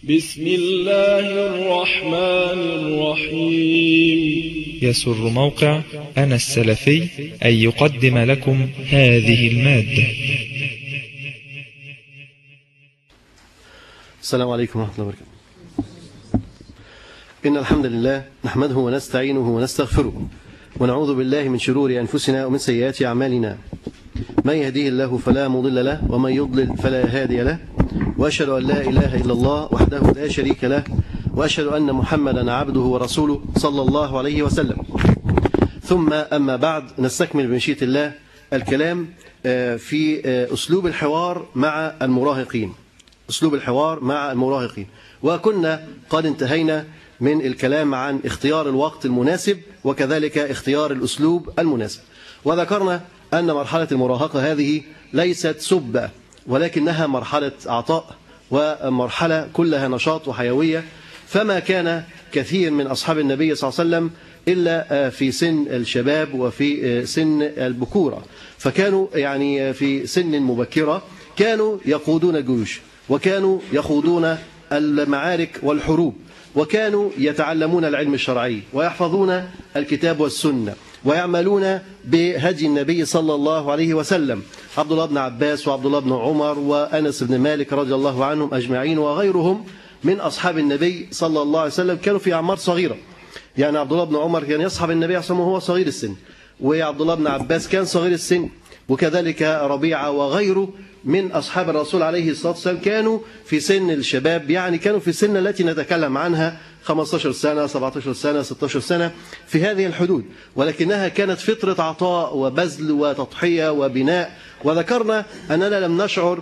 بسم الله الرحمن الرحيم يسر موقع أنا السلفي أن يقدم لكم هذه المادة السلام عليكم ورحمة الله وبركاته إن الحمد لله نحمده ونستعينه ونستغفره ونعوذ بالله من شرور أنفسنا ومن سيئات أعمالنا من يهديه الله فلا مضل له ومن يضلل فلا هادي له وأشهد أن لا إله إلا الله وحده لا شريك له وأشهد أن محمدا عبده ورسوله صلى الله عليه وسلم ثم أما بعد نستكمل بمشيئة الله الكلام في أسلوب الحوار مع المراهقين أسلوب الحوار مع المراهقين وكنا قد انتهينا من الكلام عن اختيار الوقت المناسب وكذلك اختيار الأسلوب المناسب وذكرنا أن مرحلة المراهقة هذه ليست سبة ولكنها مرحلة عطاء ومرحلة كلها نشاط وحيوية فما كان كثير من أصحاب النبي صلى الله عليه وسلم إلا في سن الشباب وفي سن البكورة فكانوا يعني في سن مبكرة كانوا يقودون الجيوش وكانوا يخوضون المعارك والحروب وكانوا يتعلمون العلم الشرعي ويحفظون الكتاب والسنة ويعملون بهدي النبي صلى الله عليه وسلم عبد الله بن عباس وعبد الله بن عمر وأنس بن مالك رضي الله عنهم أجمعين وغيرهم من أصحاب النبي صلى الله عليه وسلم كانوا في أعمار صغيرة يعني عبد الله بن عمر كان يصحب النبي عليه وهو صغير السن وعبد الله بن عباس كان صغير السن وكذلك ربيعة وغيره من أصحاب الرسول عليه الصلاة والسلام كانوا في سن الشباب يعني كانوا في السن التي نتكلم عنها 15 سنة 17 سنة 16 سنة في هذه الحدود ولكنها كانت فترة عطاء وبذل وتضحية وبناء وذكرنا أننا لم نشعر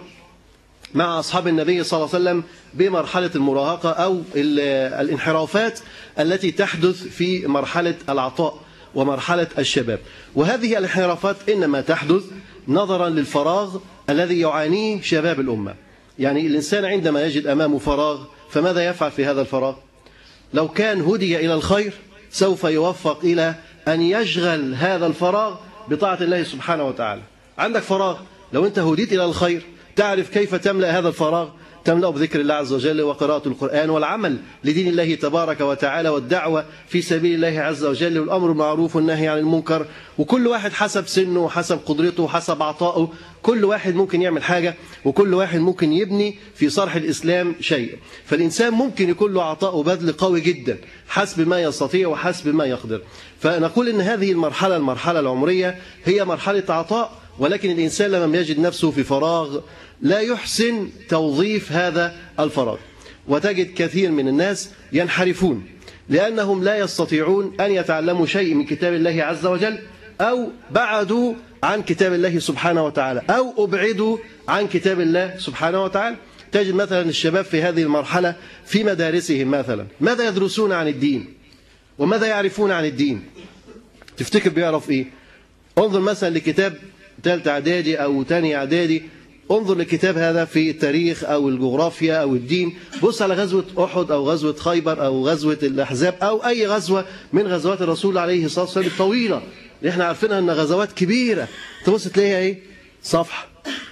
مع أصحاب النبي صلى الله عليه وسلم بمرحلة المراهقة أو الانحرافات التي تحدث في مرحلة العطاء ومرحلة الشباب وهذه الانحرافات إنما تحدث نظرا للفراغ الذي يعانيه شباب الأمة يعني الإنسان عندما يجد أمامه فراغ فماذا يفعل في هذا الفراغ لو كان هدي إلى الخير سوف يوفق إلى أن يشغل هذا الفراغ بطاعة الله سبحانه وتعالى عندك فراغ لو أنت هديت إلى الخير تعرف كيف تملأ هذا الفراغ تملأ بذكر الله عز وجل وقراءة القرآن والعمل لدين الله تبارك وتعالى والدعوة في سبيل الله عز وجل والأمر بالمعروف والنهي عن المنكر وكل واحد حسب سنه وحسب قدرته وحسب عطائه كل واحد ممكن يعمل حاجة وكل واحد ممكن يبني في صرح الإسلام شيء فالإنسان ممكن يكون له عطاء وبذل قوي جدا حسب ما يستطيع وحسب ما يقدر فنقول إن هذه المرحلة المرحلة العمرية هي مرحلة عطاء ولكن الإنسان لما يجد نفسه في فراغ لا يحسن توظيف هذا الفراغ وتجد كثير من الناس ينحرفون لأنهم لا يستطيعون أن يتعلموا شيء من كتاب الله عز وجل أو بعدوا عن كتاب الله سبحانه وتعالى أو أبعدوا عن كتاب الله سبحانه وتعالى تجد مثلا الشباب في هذه المرحلة في مدارسهم مثلا ماذا يدرسون عن الدين وماذا يعرفون عن الدين تفتكر بيعرف إيه انظر مثلا لكتاب ثالثة إعدادي أو ثاني إعدادي انظر للكتاب هذا في التاريخ أو الجغرافيا أو الدين بص على غزوة أحد أو غزوة خيبر أو غزوة الأحزاب أو أي غزوة من غزوات الرسول عليه الصلاة والسلام الطويلة اللي احنا عارفينها أن غزوات كبيرة تبص تلاقيها إيه صفحة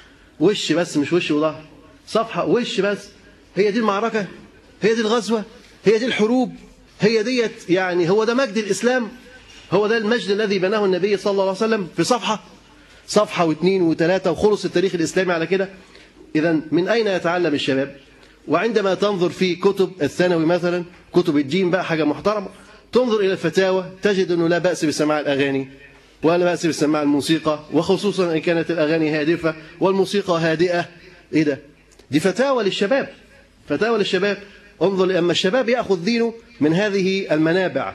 وش بس مش وش وظهر صفحة وش بس هي دي المعركة هي دي الغزوة هي دي الحروب هي ديت يعني هو ده مجد الإسلام هو ده المجد الذي بناه النبي صلى الله عليه وسلم في صفحة صفحة واثنين وثلاثة وخلص التاريخ الإسلامي على كده إذا من أين يتعلم الشباب وعندما تنظر في كتب الثانوي مثلا كتب الدين بقى حاجة محترمة تنظر إلى الفتاوى تجد أنه لا بأس بسماع الأغاني ولا بأس بسماع الموسيقى وخصوصا إن كانت الأغاني هادفة والموسيقى هادئة إيه ده دي فتاوى للشباب فتاوى للشباب انظر لأما الشباب يأخذ دينه من هذه المنابع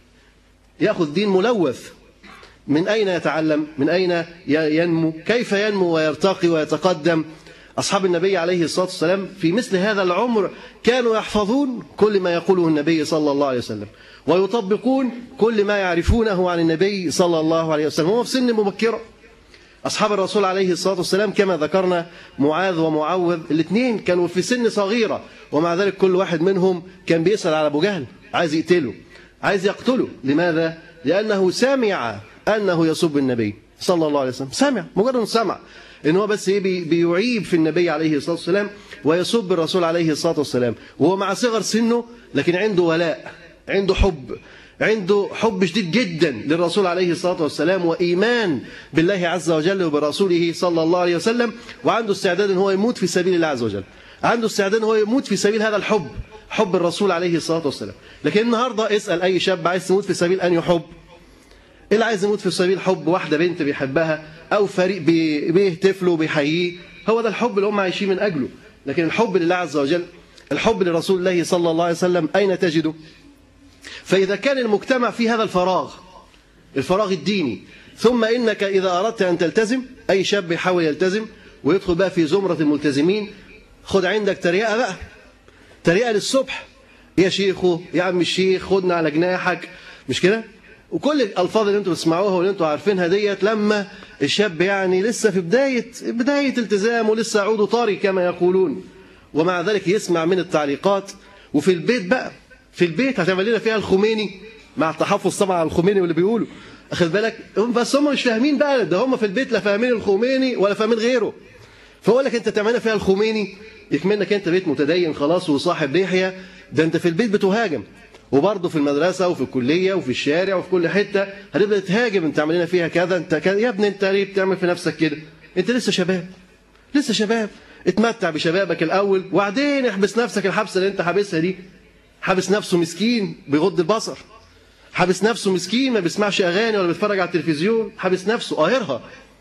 يأخذ دين ملوث من أين يتعلم من أين ينمو كيف ينمو ويرتقي ويتقدم أصحاب النبي عليه الصلاة والسلام في مثل هذا العمر كانوا يحفظون كل ما يقوله النبي صلى الله عليه وسلم ويطبقون كل ما يعرفونه عن النبي صلى الله عليه وسلم هو في سن مبكرة أصحاب الرسول عليه الصلاة والسلام كما ذكرنا معاذ ومعوذ الاثنين كانوا في سن صغيرة ومع ذلك كل واحد منهم كان بيسأل على أبو جهل عايز يقتله عايز يقتله لماذا؟ لأنه سمع أنه يسب النبي صلى الله عليه وسلم سمع مجرد سمع ان هو بس ايه بي- بيعيب في النبي عليه الصلاه والسلام ويسب الرسول عليه الصلاه والسلام وهو مع صغر سنه لكن عنده ولاء عنده حب عنده حب شديد جدا للرسول عليه الصلاه والسلام وايمان بالله عز وجل وبرسوله صلى الله عليه وسلم وعنده استعداد ان هو يموت في سبيل الله عز وجل عنده استعداد ان هو يموت في سبيل هذا الحب حب الرسول عليه الصلاه والسلام لكن النهارده اسال اي شاب عايز تموت في سبيل ان يحب اللي عايز يموت في سبيل حب واحده بنت بيحبها او فريق بي- بيهتف له وبيحييه هو ده الحب اللي هم عايشين من اجله لكن الحب لله عز وجل الحب لرسول الله صلى الله عليه وسلم اين تجده فاذا كان المجتمع في هذا الفراغ الفراغ الديني ثم انك اذا اردت ان تلتزم اي شاب يحاول يلتزم ويدخل بقى في زمره الملتزمين خد عندك تريقه بقى تريقه للصبح يا شيخو يا عم الشيخ خدنا على جناحك مش كده وكل الالفاظ اللي انتم بتسمعوها واللي انتم عارفينها ديت لما الشاب يعني لسه في بدايه بدايه التزامه لسه عوده طري كما يقولون ومع ذلك يسمع من التعليقات وفي البيت بقى في البيت هتعمل لنا فيها الخميني مع التحفظ طبعا على الخميني واللي بيقولوا اخد بالك هم بس هم مش فاهمين بقى ده هم في البيت لا فاهمين الخميني ولا فاهمين غيره فاقول لك انت تعملنا فيها الخميني يكمنك انت بيت متدين خلاص وصاحب لحيه ده انت في البيت بتهاجم وبرضه في المدرسه وفي الكليه وفي الشارع وفي كل حته هتبدا تهاجم انت عاملين فيها كذا انت كذا يا ابني انت ليه بتعمل في نفسك كده انت لسه شباب لسه شباب اتمتع بشبابك الاول وبعدين احبس نفسك الحبسه اللي انت حابسها دي حابس نفسه مسكين بيغض البصر حابس نفسه مسكين ما بيسمعش اغاني ولا بيتفرج على التلفزيون حابس نفسه قاهرها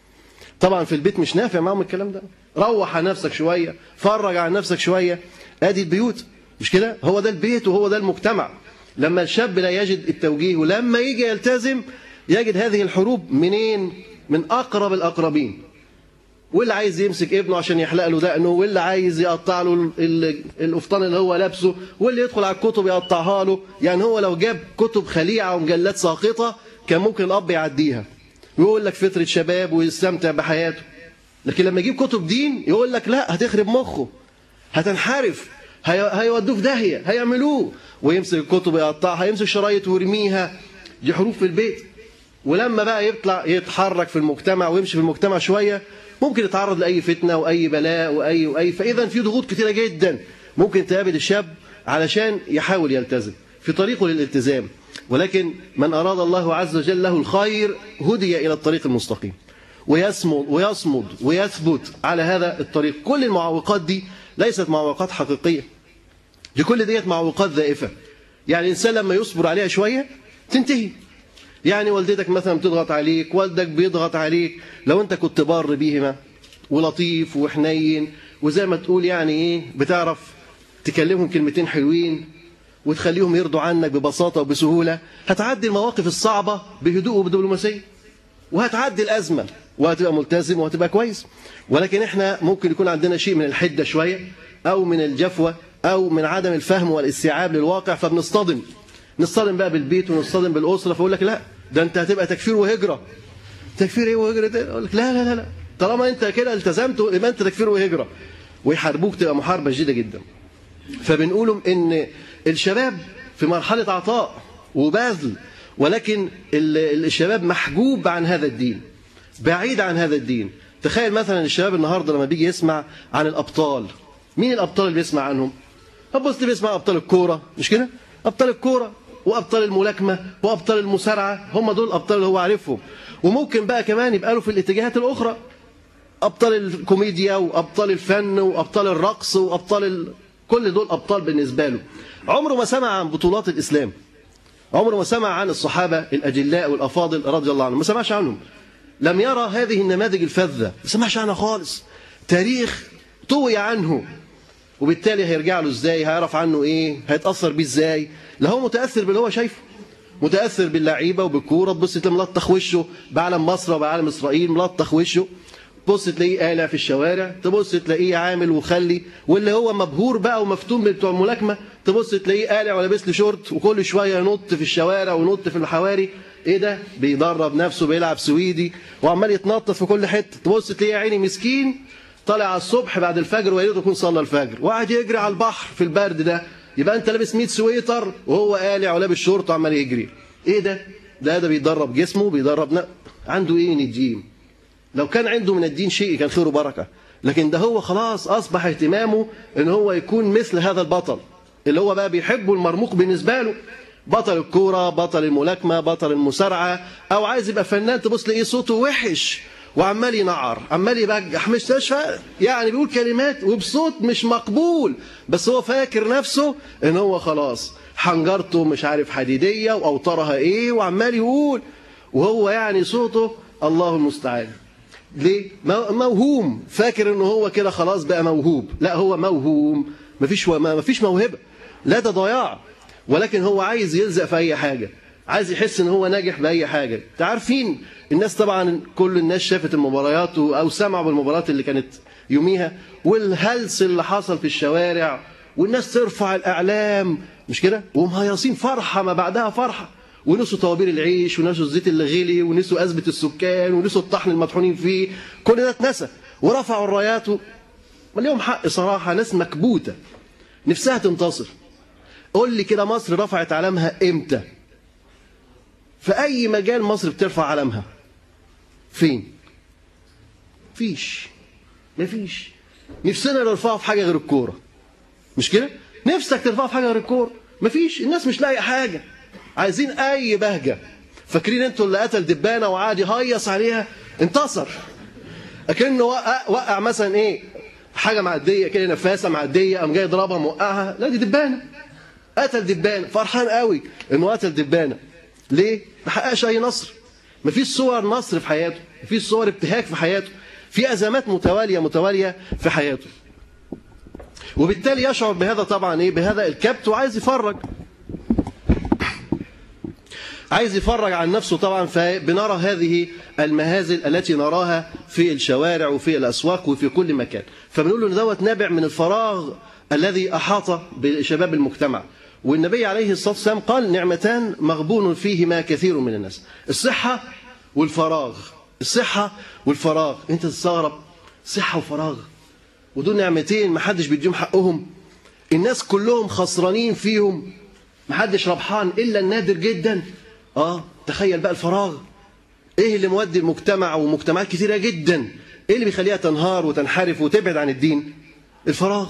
طبعا في البيت مش نافع معاهم الكلام ده روح على نفسك شويه فرج على نفسك شويه ادي البيوت مش كده هو ده البيت وهو ده المجتمع لما الشاب لا يجد التوجيه ولما يجي يلتزم يجد هذه الحروب منين من اقرب الاقربين واللي عايز يمسك ابنه عشان يحلق له دقنه واللي عايز يقطع له ال- ال- القفطان اللي هو لابسه واللي يدخل على الكتب يقطعها له يعني هو لو جاب كتب خليعه ومجلات ساقطه كان ممكن الاب يعديها ويقول لك فتره شباب ويستمتع بحياته لكن لما يجيب كتب دين يقول لك لا هتخرب مخه هتنحرف هي... هيودوه في داهيه هيعملوه ويمسك الكتب يقطعها يمسك شرايط ويرميها دي حروف في البيت ولما بقى يطلع يتحرك في المجتمع ويمشي في المجتمع شويه ممكن يتعرض لاي فتنه واي بلاء واي واي فاذا في ضغوط كثيره جدا ممكن تقابل الشاب علشان يحاول يلتزم في طريقه للالتزام ولكن من اراد الله عز وجل له الخير هدي الى الطريق المستقيم ويصمد ويصمد ويثبت على هذا الطريق كل المعوقات دي ليست معوقات حقيقيه دي كل ديت معوقات ذائفه يعني الانسان لما يصبر عليها شويه تنتهي يعني والدتك مثلا بتضغط عليك والدك بيضغط عليك لو انت كنت بار بيهما ولطيف وحنين وزي ما تقول يعني ايه بتعرف تكلمهم كلمتين حلوين وتخليهم يرضوا عنك ببساطه وبسهوله هتعدي المواقف الصعبه بهدوء وبدبلوماسيه وهتعدي الازمه وهتبقى ملتزم وهتبقى كويس ولكن احنا ممكن يكون عندنا شيء من الحده شويه او من الجفوه او من عدم الفهم والاستيعاب للواقع فبنصطدم نصطدم بقى بالبيت ونصطدم بالاسره فاقول لك لا ده انت هتبقى تكفير وهجره تكفير ايه وهجره ده اقول لك لا لا لا لا طالما انت كده التزمت يبقى انت تكفير وهجره ويحاربوك تبقى محاربه شديده جدا فبنقولهم ان الشباب في مرحله عطاء وبذل ولكن ال- الشباب محجوب عن هذا الدين بعيد عن هذا الدين تخيل مثلا الشباب النهارده لما بيجي يسمع عن الابطال مين الابطال اللي بيسمع عنهم هتبص تلاقي بيسمع ابطال الكوره مش كده ابطال الكوره وابطال الملاكمه وابطال المصارعه هم دول الابطال اللي هو عارفهم وممكن بقى كمان يبقى له في الاتجاهات الاخرى ابطال الكوميديا وابطال الفن وابطال الرقص وابطال ال... كل دول ابطال بالنسبه له عمره ما سمع عن بطولات الاسلام عمره ما سمع عن الصحابه الاجلاء والافاضل رضي الله عنهم ما سمعش عنهم لم يرى هذه النماذج الفذه ما سمعش عنها خالص تاريخ طوي عنه وبالتالي هيرجع له ازاي هيعرف عنه ايه هيتاثر بيه ازاي لا هو متاثر باللي هو شايفه متاثر باللعيبه وبالكوره تبص تلاقيه ملطخ وشه بعلم مصر وبعلم اسرائيل ملطخ وشه تبص تلاقيه قالع في الشوارع تبص تلاقيه عامل وخلي واللي هو مبهور بقى ومفتون بتوع الملاكمه تبص تلاقيه قالع ولابس له شورت وكل شويه ينط في الشوارع وينط في الحواري ايه ده بيدرب نفسه بيلعب سويدي وعمال يتنطط في كل حته تبص تلاقيه يا عيني مسكين طالع على الصبح بعد الفجر ويا ريته يكون صلى الفجر وقاعد يجري على البحر في البرد ده يبقى انت لابس 100 سويتر وهو قالع ولابس شورت وعمال يجري ايه ده ده ده بيدرب جسمه بيدرب ن... عنده ايه من الجيم لو كان عنده من الدين شيء كان خيره بركة لكن ده هو خلاص أصبح اهتمامه إن هو يكون مثل هذا البطل اللي هو بقى بيحبه المرموق بالنسبة له بطل الكورة بطل الملاكمة بطل المسارعة أو عايز يبقى فنان تبص لإيه صوته وحش وعمال ينعر عمال يبجح مش تشفى يعني بيقول كلمات وبصوت مش مقبول بس هو فاكر نفسه ان هو خلاص حنجرته مش عارف حديديه واوتارها ايه وعمال يقول وهو يعني صوته الله المستعان ليه موهوم فاكر ان هو كده خلاص بقى موهوب لا هو موهوم مفيش مفيش موهبه لا ده ضياع ولكن هو عايز يلزق في اي حاجه عايز يحس ان هو ناجح باي حاجه عارفين الناس طبعا كل الناس شافت المباريات او سمعوا بالمباريات اللي كانت يوميها والهلس اللي حصل في الشوارع والناس ترفع الاعلام مش كده ومهيصين فرحه ما بعدها فرحه ونسوا طوابير العيش ونسوا الزيت اللي غلي ونسوا أزمة السكان ونسوا الطحن المطحونين فيه كل ده اتنسى ورفعوا الرايات ليهم حق صراحة ناس مكبوتة نفسها تنتصر قول لي كده مصر رفعت علمها امتى في أي مجال مصر بترفع علمها فين فيش مفيش نفسنا نرفعه في حاجة غير الكورة مش كده نفسك ترفعه في حاجة غير الكورة مفيش الناس مش لاقي حاجة عايزين اي بهجه فاكرين انتوا اللي قتل دبانه وقعد يهيص عليها انتصر اكنه وقع, وقع مثلا ايه حاجه معديه كده نفاسه معديه قام جاي يضربها موقعها لا دي دبانه قتل دبانه فرحان قوي انه قتل دبانه ليه ما حققش اي نصر مفيش صور نصر في حياته مفيش صور ابتهاج في حياته في ازمات متواليه متواليه في حياته وبالتالي يشعر بهذا طبعا ايه بهذا الكبت وعايز يفرج عايز يفرج عن نفسه طبعا فبنرى هذه المهازل التي نراها في الشوارع وفي الأسواق وفي كل مكان فبنقول له دوت نابع من الفراغ الذي أحاط بشباب المجتمع والنبي عليه الصلاة والسلام قال نعمتان مغبون فيهما كثير من الناس الصحة والفراغ الصحة والفراغ انت تستغرب صحة وفراغ ودول نعمتين ما حدش بيديهم حقهم الناس كلهم خسرانين فيهم ما حدش ربحان إلا النادر جدا اه تخيل بقى الفراغ ايه اللي مودي المجتمع ومجتمعات كثيرة جدا ايه اللي بيخليها تنهار وتنحرف وتبعد عن الدين الفراغ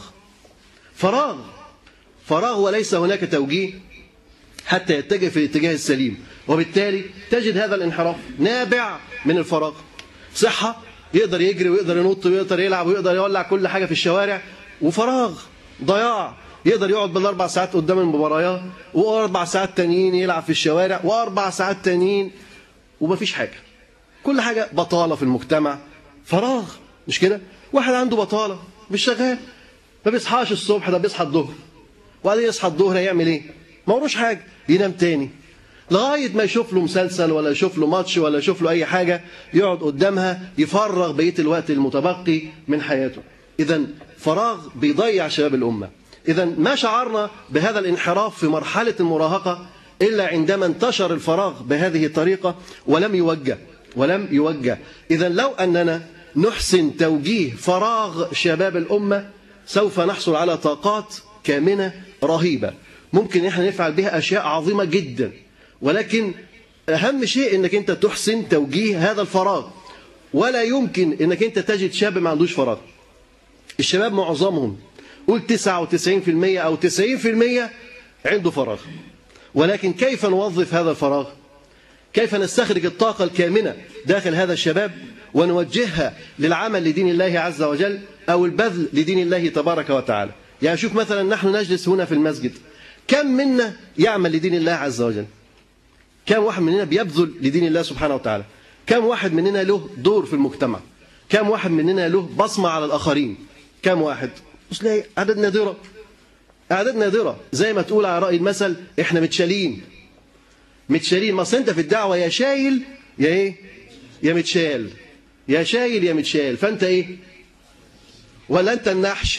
فراغ فراغ وليس هناك توجيه حتى يتجه في الاتجاه السليم وبالتالي تجد هذا الانحراف نابع من الفراغ صحة يقدر يجري ويقدر ينط ويقدر يلعب ويقدر يولع كل حاجة في الشوارع وفراغ ضياع يقدر يقعد بالاربع ساعات قدام المباريات واربع ساعات تانيين يلعب في الشوارع واربع ساعات تانيين ومفيش حاجه كل حاجه بطاله في المجتمع فراغ مش كده واحد عنده بطاله مش شغال ما بيصحاش الصبح ده بيصحى الظهر وبعدين يصحى الظهر يعمل ايه ما وروش حاجه ينام تاني لغايه ما يشوف له مسلسل ولا يشوف له ماتش ولا يشوف له اي حاجه يقعد قدامها يفرغ بقيه الوقت المتبقي من حياته اذا فراغ بيضيع شباب الامه إذا ما شعرنا بهذا الانحراف في مرحلة المراهقة إلا عندما انتشر الفراغ بهذه الطريقة ولم يوجه ولم يوجه إذا لو أننا نحسن توجيه فراغ شباب الأمة سوف نحصل على طاقات كامنة رهيبة ممكن إحنا نفعل بها أشياء عظيمة جدا ولكن أهم شيء أنك أنت تحسن توجيه هذا الفراغ ولا يمكن أنك أنت تجد شاب ما عندوش فراغ الشباب معظمهم قول 99% أو 90% عنده فراغ ولكن كيف نوظف هذا الفراغ كيف نستخرج الطاقة الكامنة داخل هذا الشباب ونوجهها للعمل لدين الله عز وجل أو البذل لدين الله تبارك وتعالى يعني شوف مثلا نحن نجلس هنا في المسجد كم منا يعمل لدين الله عز وجل كم واحد مننا بيبذل لدين الله سبحانه وتعالى كم واحد مننا له دور في المجتمع كم واحد مننا له بصمة على الآخرين كم واحد مش لاقي أعداد نادرة أعداد نادرة زي ما تقول على رأي المثل إحنا متشالين متشالين ما أنت في الدعوة يا شايل يا إيه يا متشال يا شايل يا متشال فأنت إيه ولا أنت النحش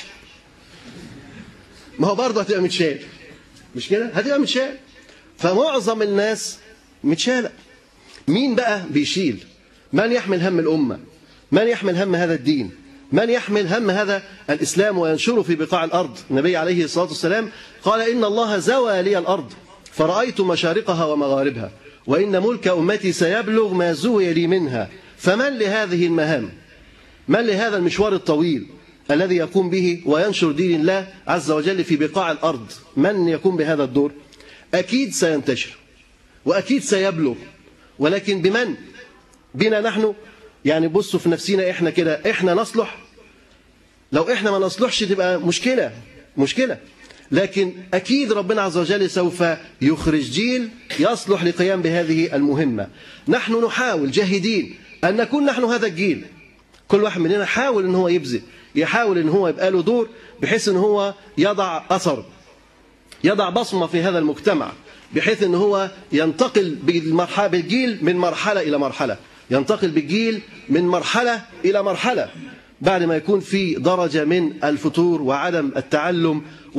ما هو برضه هتبقى متشال مش كده هتبقى متشال فمعظم الناس متشالة مين بقى بيشيل من يحمل هم الأمة من يحمل هم هذا الدين من يحمل هم هذا الإسلام وينشره في بقاع الأرض النبي عليه الصلاة والسلام قال إن الله زوى لي الأرض فرأيت مشارقها ومغاربها وإن ملك أمتي سيبلغ ما زوي لي منها فمن لهذه المهام من لهذا المشوار الطويل الذي يقوم به وينشر دين الله عز وجل في بقاع الأرض من يقوم بهذا الدور أكيد سينتشر وأكيد سيبلغ ولكن بمن بنا نحن يعني بصوا في نفسنا إحنا كده إحنا نصلح لو إحنا ما نصلحش تبقى مشكلة مشكلة لكن أكيد ربنا عز وجل سوف يخرج جيل يصلح لقيام بهذه المهمة نحن نحاول جاهدين أن نكون نحن هذا الجيل كل واحد مننا حاول أن هو يبذل يحاول أن هو يبقى له دور بحيث أن هو يضع أثر يضع بصمة في هذا المجتمع بحيث أن هو ينتقل بالمرحلة بالجيل من مرحلة إلى مرحلة ينتقل بالجيل من مرحلة إلى مرحلة بعد ما يكون في درجة من الفتور وعدم التعلم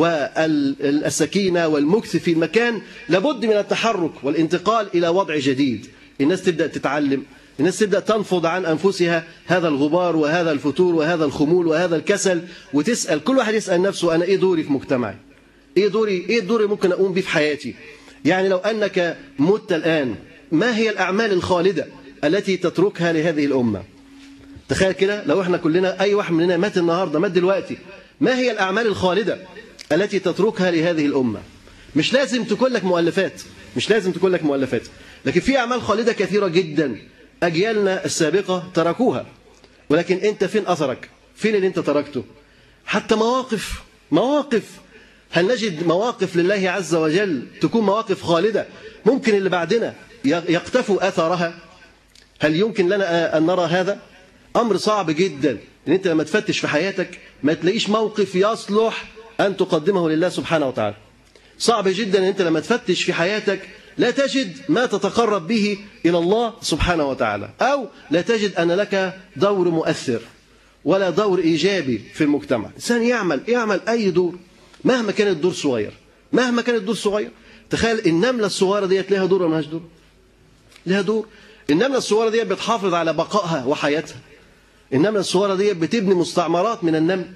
والسكينة والمكث في المكان لابد من التحرك والانتقال إلى وضع جديد الناس تبدأ تتعلم الناس تبدأ تنفض عن أنفسها هذا الغبار وهذا الفتور وهذا الخمول وهذا الكسل وتسأل كل واحد يسأل نفسه أنا إيه دوري في مجتمعي إيه دوري إيه دوري ممكن أقوم به في حياتي يعني لو أنك مت الآن ما هي الأعمال الخالدة التي تتركها لهذه الأمة تخيل كده لو احنا كلنا أي واحد مننا مات النهاردة مات دلوقتي ما هي الأعمال الخالدة التي تتركها لهذه الأمة مش لازم تكون لك مؤلفات مش لازم تكون لك مؤلفات لكن في أعمال خالدة كثيرة جدا أجيالنا السابقة تركوها ولكن أنت فين أثرك فين اللي أنت تركته حتى مواقف مواقف هل نجد مواقف لله عز وجل تكون مواقف خالدة ممكن اللي بعدنا يقتفوا أثرها هل يمكن لنا أن نرى هذا أمر صعب جدا ان انت لما تفتش في حياتك ما تلاقيش موقف يصلح ان تقدمه لله سبحانه وتعالى صعب جدا ان انت لما تفتش في حياتك لا تجد ما تتقرب به الى الله سبحانه وتعالى او لا تجد ان لك دور مؤثر ولا دور ايجابي في المجتمع الانسان يعمل يعمل اي دور مهما كان الدور صغير مهما كان الدور صغير تخيل النمله الصغيره ديت لها دور ولا ملهاش دور لها دور النمله الصغيره ديت بتحافظ على بقائها وحياتها النملة الصغيرة دي بتبني مستعمرات من النمل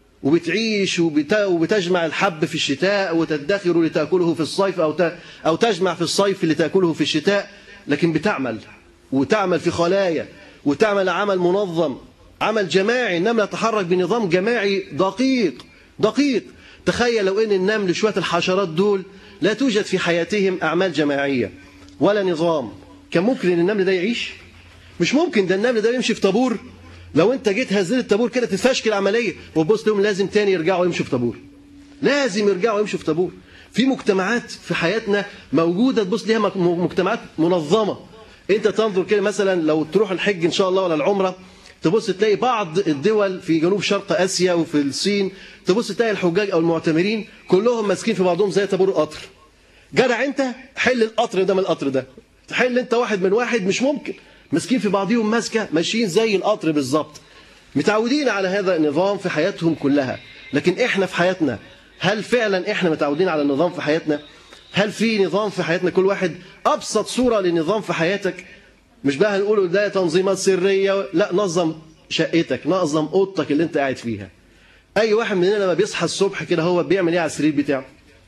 وبتعيش وبتجمع الحب في الشتاء وتدخر لتأكله في الصيف أو أو تجمع في الصيف لتأكله في الشتاء لكن بتعمل وتعمل في خلايا وتعمل عمل منظم عمل جماعي النملة تتحرك بنظام جماعي دقيق دقيق تخيل لو ان النمل شوية الحشرات دول لا توجد في حياتهم أعمال جماعية ولا نظام كان ممكن ان النمل ده يعيش مش ممكن ده النمل ده يمشي في طابور لو انت جيت هزيت الطابور كده تتفشكل العمليه وتبص لهم لازم تاني يرجعوا يمشوا في طابور لازم يرجعوا يمشوا في طابور في مجتمعات في حياتنا موجوده تبص ليها مجتمعات منظمه انت تنظر كده مثلا لو تروح الحج ان شاء الله ولا العمره تبص تلاقي بعض الدول في جنوب شرق اسيا وفي الصين تبص تلاقي الحجاج او المعتمرين كلهم ماسكين في بعضهم زي طابور القطر جدع انت حل القطر ده من القطر ده تحل انت واحد من واحد مش ممكن ماسكين في بعضهم ماسكه ماشيين زي القطر بالظبط متعودين على هذا النظام في حياتهم كلها لكن احنا في حياتنا هل فعلا احنا متعودين على النظام في حياتنا هل في نظام في حياتنا كل واحد ابسط صوره لنظام في حياتك مش بقى هنقوله ده تنظيمات سريه لا نظم شقتك نظم اوضتك اللي انت قاعد فيها اي واحد مننا لما بيصحى الصبح كده هو بيعمل ايه على السرير بتاعه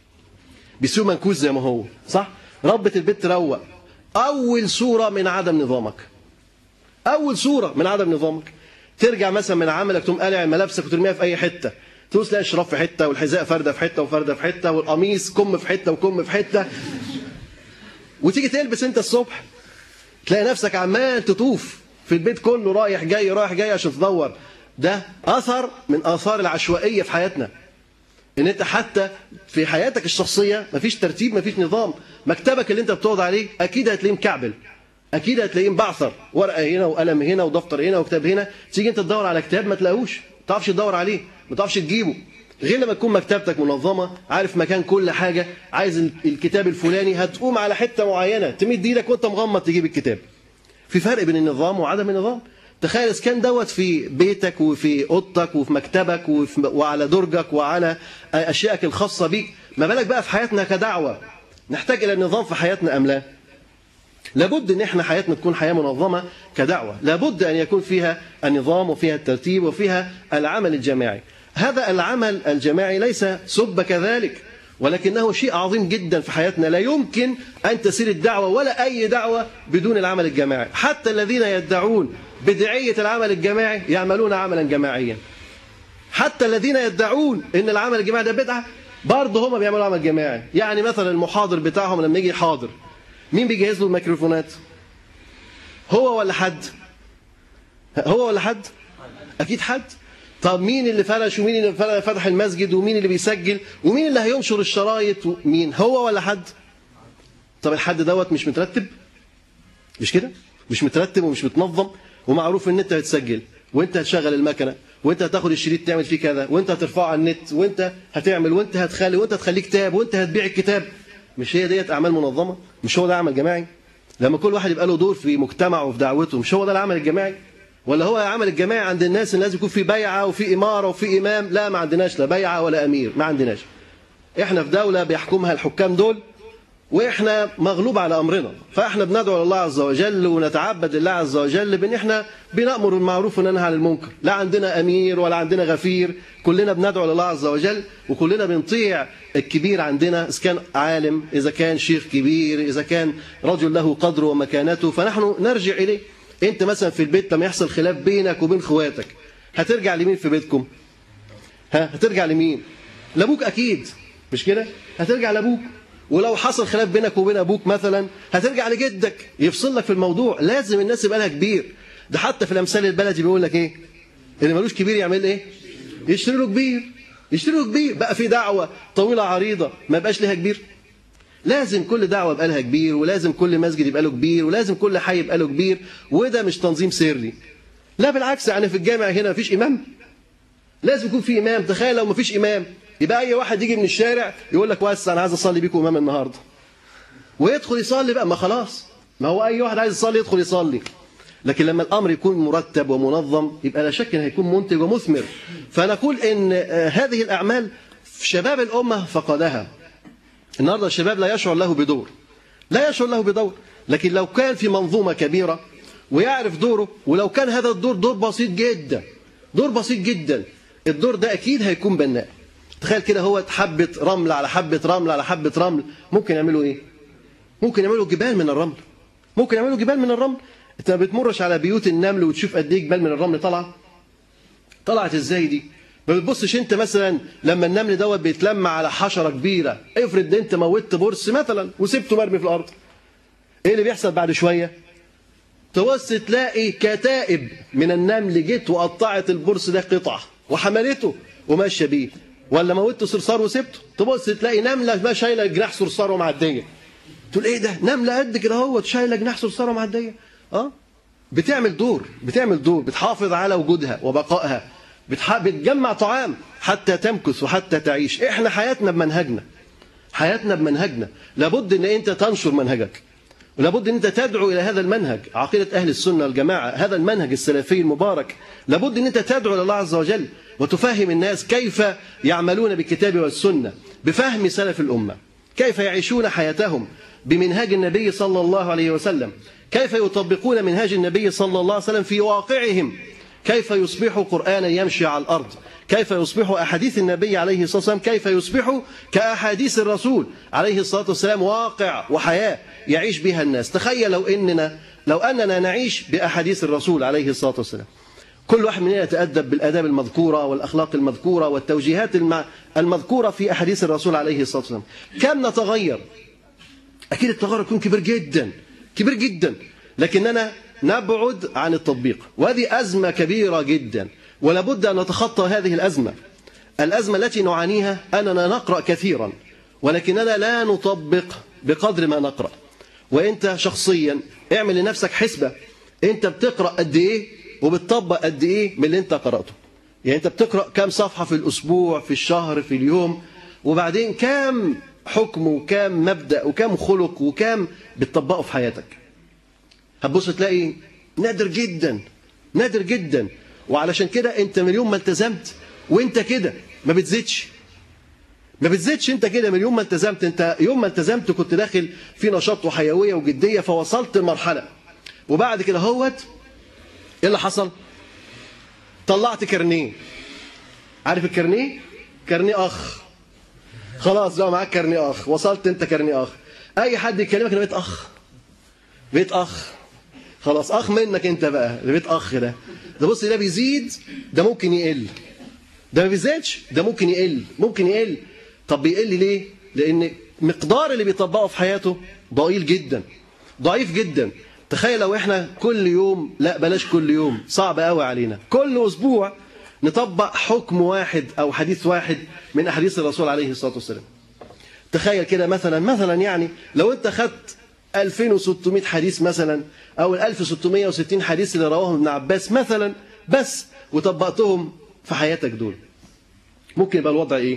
بيسيبه منكوس زي ما هو صح ربة البيت تروق اول صوره من عدم نظامك أول صورة من عدم نظامك ترجع مثلا من عملك تقوم قالع ملابسك وترميها في أي حتة تبص تلاقي الشراب في حتة والحذاء فردة في حتة وفردة في حتة والقميص كم في حتة وكم في حتة وتيجي تلبس أنت الصبح تلاقي نفسك عمال تطوف في البيت كله رايح جاي رايح جاي عشان تدور ده أثر من آثار العشوائية في حياتنا ان انت حتى في حياتك الشخصيه مفيش ترتيب مفيش نظام مكتبك اللي انت بتقعد عليه اكيد هتلاقيه مكعبل اكيد هتلاقيه مبعثر ورقه هنا وقلم هنا ودفتر هنا وكتاب هنا تيجي انت تدور على كتاب ما تلاقوش ما تعرفش تدور عليه ما تعرفش تجيبه غير لما تكون مكتبتك منظمه عارف مكان كل حاجه عايز الكتاب الفلاني هتقوم على حته معينه تمد ايدك وانت مغمض تجيب الكتاب في فرق بين النظام وعدم النظام تخيل اذا كان دوت في بيتك وفي اوضتك وفي مكتبك وفي وعلى درجك وعلى اشيائك الخاصه بيك ما بالك بقى في حياتنا كدعوه نحتاج الى النظام في حياتنا ام لا لابد ان احنا حياتنا تكون حياه منظمه كدعوه لابد ان يكون فيها النظام وفيها الترتيب وفيها العمل الجماعي هذا العمل الجماعي ليس سب كذلك ولكنه شيء عظيم جدا في حياتنا لا يمكن أن تسير الدعوة ولا أي دعوة بدون العمل الجماعي حتى الذين يدعون بدعية العمل الجماعي يعملون عملا جماعيا حتى الذين يدعون ان العمل الجماعي ده بدعه برضه هم بيعملوا عمل جماعي يعني مثلا المحاضر بتاعهم لما يجي يحاضر مين بيجهز له الميكروفونات هو ولا حد هو ولا حد اكيد حد طب مين اللي فرش ومين اللي فتح المسجد ومين اللي بيسجل ومين اللي هينشر الشرايط مين هو ولا حد طب الحد دوت مش مترتب مش كده مش مترتب ومش متنظم ومعروف ان انت هتسجل وانت هتشغل المكنه وانت هتاخد الشريط تعمل فيه كذا وانت هترفعه على النت وانت هتعمل وانت هتخلي وانت هتخليه كتاب وانت هتبيع الكتاب مش هي ديت اعمال منظمه مش هو ده عمل جماعي لما كل واحد يبقى له دور في مجتمعه وفي دعوته مش هو ده العمل الجماعي ولا هو العمل الجماعي عند الناس الناس يكون في بيعه وفي اماره وفي امام لا ما عندناش لا بيعه ولا امير ما عندناش احنا في دوله بيحكمها الحكام دول واحنا مغلوب على امرنا فاحنا بندعو الله عز وجل ونتعبد الله عز وجل بان احنا بنامر بالمعروف وننهى عن المنكر لا عندنا امير ولا عندنا غفير كلنا بندعو لله عز وجل وكلنا بنطيع الكبير عندنا اذا كان عالم اذا كان شيخ كبير اذا كان رجل له قدره ومكانته فنحن نرجع اليه انت مثلا في البيت لما يحصل خلاف بينك وبين اخواتك هترجع لمين في بيتكم ها هترجع لمين لابوك اكيد مش كده هترجع لابوك ولو حصل خلاف بينك وبين ابوك مثلا هترجع لجدك يفصل لك في الموضوع لازم الناس يبقى لها كبير ده حتى في الامثال البلدي بيقول لك ايه اللي ملوش كبير يعمل ايه يشتري له كبير يشتري له كبير بقى في دعوه طويله عريضه ما يبقاش لها كبير لازم كل دعوه يبقى لها كبير ولازم كل مسجد يبقى له كبير ولازم كل حي يبقى له كبير وده مش تنظيم سري لا بالعكس يعني في الجامع هنا مفيش امام لازم يكون في امام تخيل لو مفيش امام يبقى اي واحد يجي من الشارع يقول لك بس انا عايز اصلي بيكم امام النهارده ويدخل يصلي بقى ما خلاص ما هو اي واحد عايز يصلي يدخل يصلي لكن لما الامر يكون مرتب ومنظم يبقى لا شك انه هيكون منتج ومثمر فنقول ان هذه الاعمال شباب الامه فقدها النهارده الشباب لا يشعر له بدور لا يشعر له بدور لكن لو كان في منظومه كبيره ويعرف دوره ولو كان هذا الدور دور بسيط جدا دور بسيط جدا الدور ده اكيد هيكون بناء تخيل كده هو حبة رمل على حبة رمل على حبة رمل ممكن يعملوا ايه ممكن يعملوا جبال من الرمل ممكن يعملوا جبال من الرمل انت ما بتمرش على بيوت النمل وتشوف قد ايه جبال من الرمل طالعه طلعت ازاي دي ما بتبصش انت مثلا لما النمل دوت بيتلم على حشره كبيره افرض انت موتت برص مثلا وسبته مرمي في الارض ايه اللي بيحصل بعد شويه تبص تلاقي كتائب من النمل جت وقطعت البرص ده قطع وحملته وماشيه بيه ولا موتت صرصار وسبته تبص تلاقي نمله ما شايله جناح صرصار ومعديه تقول ايه ده نمله قد كده اهوت شايله جناح صرصار ومعديه اه بتعمل دور بتعمل دور بتحافظ على وجودها وبقائها بتح... بتجمع طعام حتى تمكث وحتى تعيش احنا حياتنا بمنهجنا حياتنا بمنهجنا لابد ان انت تنشر منهجك ولابد ان انت تدعو الى هذا المنهج عقيده اهل السنه والجماعه هذا المنهج السلفي المبارك لابد ان انت تدعو الى الله عز وجل وتفهم الناس كيف يعملون بالكتاب والسنه بفهم سلف الامه كيف يعيشون حياتهم بمنهاج النبي صلى الله عليه وسلم كيف يطبقون منهاج النبي صلى الله عليه وسلم في واقعهم كيف يصبح قرآنا يمشي على الأرض كيف يصبح أحاديث النبي عليه الصلاة والسلام كيف يصبح كأحاديث الرسول عليه الصلاة والسلام واقع وحياة يعيش بها الناس تخيل لو إننا لو أننا نعيش بأحاديث الرسول عليه الصلاة والسلام كل واحد مننا يتأدب بالآداب المذكورة والأخلاق المذكورة والتوجيهات المذكورة في أحاديث الرسول عليه الصلاة والسلام كم نتغير أكيد التغير يكون كبير جدا كبير جدا لكننا نبعد عن التطبيق وهذه أزمة كبيرة جدا ولابد أن نتخطى هذه الأزمة الأزمة التي نعانيها أننا نقرأ كثيرا ولكننا لا نطبق بقدر ما نقرأ وأنت شخصيا اعمل لنفسك حسبة أنت بتقرأ قد إيه وبتطبق قد إيه من اللي أنت قرأته يعني أنت بتقرأ كام صفحة في الأسبوع في الشهر في اليوم وبعدين كام حكم وكام مبدأ وكام خلق وكام بتطبقه في حياتك هتبص تلاقي نادر جدا نادر جدا وعلشان كده انت من يوم ما التزمت وانت كده ما بتزيدش ما بتزيدش انت كده من يوم ما التزمت انت يوم ما التزمت كنت داخل في نشاط وحيويه وجديه فوصلت لمرحله وبعد كده هوت ايه اللي حصل؟ طلعت كارنيه عارف الكارنيه؟ كارنيه اخ خلاص بقى معاك كارني اخ وصلت انت كارني اخ اي حد يكلمك انا بقيت اخ بقيت اخ خلاص اخ منك انت بقى اللي بقيت اخ ده ده بص ده بيزيد ده ممكن يقل ده ما بيزيدش ده ممكن يقل ممكن يقل طب بيقل ليه لان مقدار اللي بيطبقه في حياته ضئيل جدا ضعيف جدا تخيل لو احنا كل يوم لا بلاش كل يوم صعب قوي علينا كل اسبوع نطبق حكم واحد او حديث واحد من احاديث الرسول عليه الصلاه والسلام تخيل كده مثلا مثلا يعني لو انت خدت 2600 حديث مثلا او ال 1660 حديث اللي رواهم ابن عباس مثلا بس وطبقتهم في حياتك دول ممكن يبقى الوضع ايه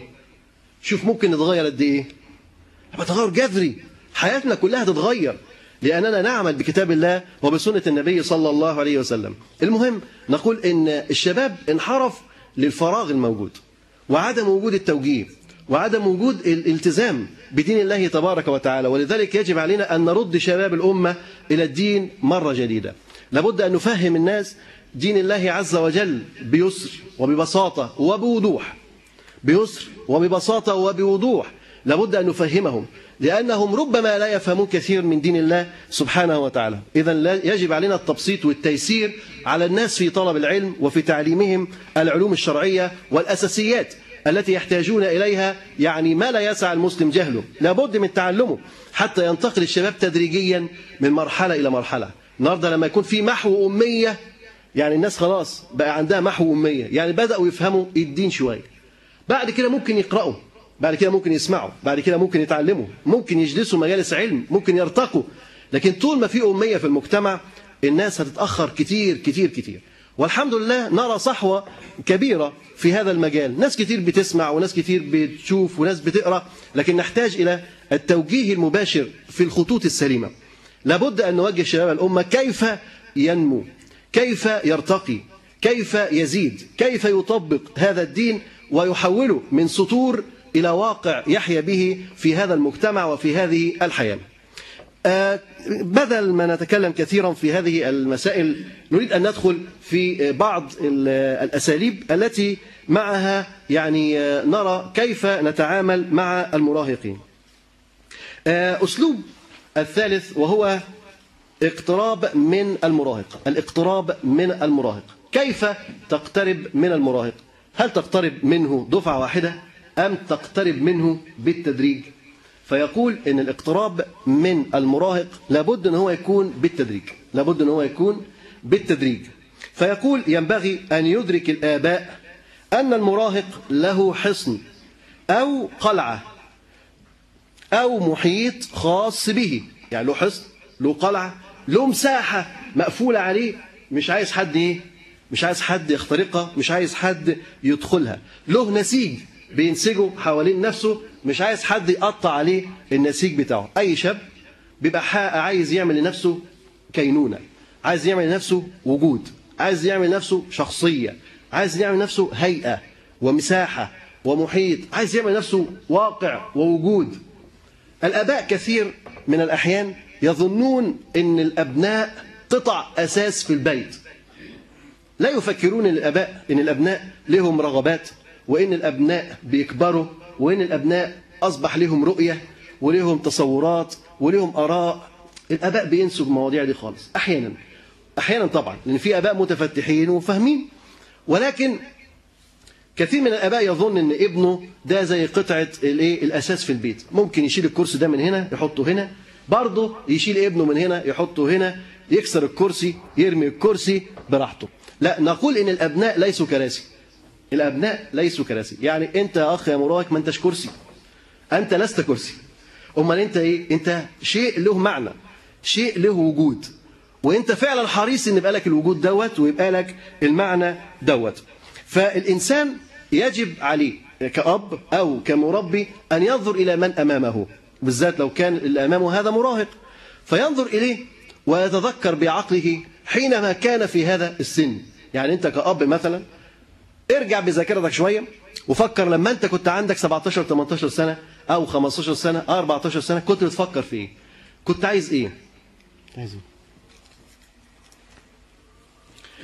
شوف ممكن نتغير قد ايه يبقى تغير جذري حياتنا كلها تتغير لأننا نعمل بكتاب الله وبسنة النبي صلى الله عليه وسلم المهم نقول إن الشباب انحرف للفراغ الموجود وعدم وجود التوجيه وعدم وجود الالتزام بدين الله تبارك وتعالى ولذلك يجب علينا أن نرد شباب الأمة إلى الدين مرة جديدة لابد أن نفهم الناس دين الله عز وجل بيسر وببساطة وبوضوح بيسر وببساطة وبوضوح لابد أن نفهمهم لأنهم ربما لا يفهمون كثير من دين الله سبحانه وتعالى إذا يجب علينا التبسيط والتيسير على الناس في طلب العلم وفي تعليمهم العلوم الشرعية والأساسيات التي يحتاجون إليها يعني ما لا يسع المسلم جهله لابد من تعلمه حتى ينتقل الشباب تدريجيا من مرحلة إلى مرحلة النهارده لما يكون في محو أمية يعني الناس خلاص بقى عندها محو أمية يعني بدأوا يفهموا الدين شوية بعد كده ممكن يقرأوا بعد كده ممكن يسمعوا بعد كده ممكن يتعلموا ممكن يجلسوا مجالس علم ممكن يرتقوا لكن طول ما في أمية في المجتمع الناس هتتأخر كتير كتير كتير والحمد لله نرى صحوة كبيرة في هذا المجال ناس كتير بتسمع وناس كتير بتشوف وناس بتقرأ لكن نحتاج إلى التوجيه المباشر في الخطوط السليمة لابد أن نوجه شباب الأمة كيف ينمو كيف يرتقي كيف يزيد كيف يطبق هذا الدين ويحوله من سطور إلى واقع يحيا به في هذا المجتمع وفي هذه الحياة بدل ما نتكلم كثيرا في هذه المسائل نريد أن ندخل في بعض الأساليب التي معها يعني نرى كيف نتعامل مع المراهقين أسلوب الثالث وهو اقتراب من المراهق الاقتراب من المراهق كيف تقترب من المراهق هل تقترب منه دفعة واحدة أم تقترب منه بالتدريج فيقول ان الاقتراب من المراهق لابد ان هو يكون بالتدريج لابد ان هو يكون بالتدريج فيقول ينبغي ان يدرك الاباء ان المراهق له حصن او قلعه او محيط خاص به يعني له حصن له قلعه له مساحه مقفوله عليه مش عايز حد ايه مش عايز حد يخترقها مش عايز حد يدخلها له نسيج بينسجه حوالين نفسه مش عايز حد يقطع عليه النسيج بتاعه اي شاب بيبقى عايز يعمل لنفسه كينونه عايز يعمل لنفسه وجود عايز يعمل لنفسه شخصيه عايز يعمل لنفسه هيئه ومساحه ومحيط عايز يعمل لنفسه واقع ووجود الاباء كثير من الاحيان يظنون ان الابناء قطع اساس في البيت لا يفكرون ان الاباء ان الابناء لهم رغبات وان الابناء بيكبروا وان الابناء اصبح لهم رؤيه ولهم تصورات ولهم اراء الاباء بينسوا المواضيع دي خالص احيانا احيانا طبعا لان في اباء متفتحين وفاهمين ولكن كثير من الاباء يظن ان ابنه ده زي قطعه الايه الاساس في البيت ممكن يشيل الكرسي ده من هنا يحطه هنا برضه يشيل ابنه من هنا يحطه هنا يكسر الكرسي يرمي الكرسي براحته لا نقول ان الابناء ليسوا كراسي الابناء ليسوا كراسي يعني انت يا اخ يا مراهق ما انتش كرسي انت لست كرسي امال انت ايه انت شيء له معنى شيء له وجود وانت فعلا حريص ان يبقى لك الوجود دوت ويبقى لك المعنى دوت فالانسان يجب عليه كأب أو كمربي أن ينظر إلى من أمامه بالذات لو كان اللي أمامه هذا مراهق فينظر إليه ويتذكر بعقله حينما كان في هذا السن يعني أنت كأب مثلا ارجع بذاكرتك شويه وفكر لما انت كنت عندك 17 18 سنه او 15 سنه او 14 سنه كنت بتفكر في ايه؟ كنت عايز ايه؟ عايز ايه؟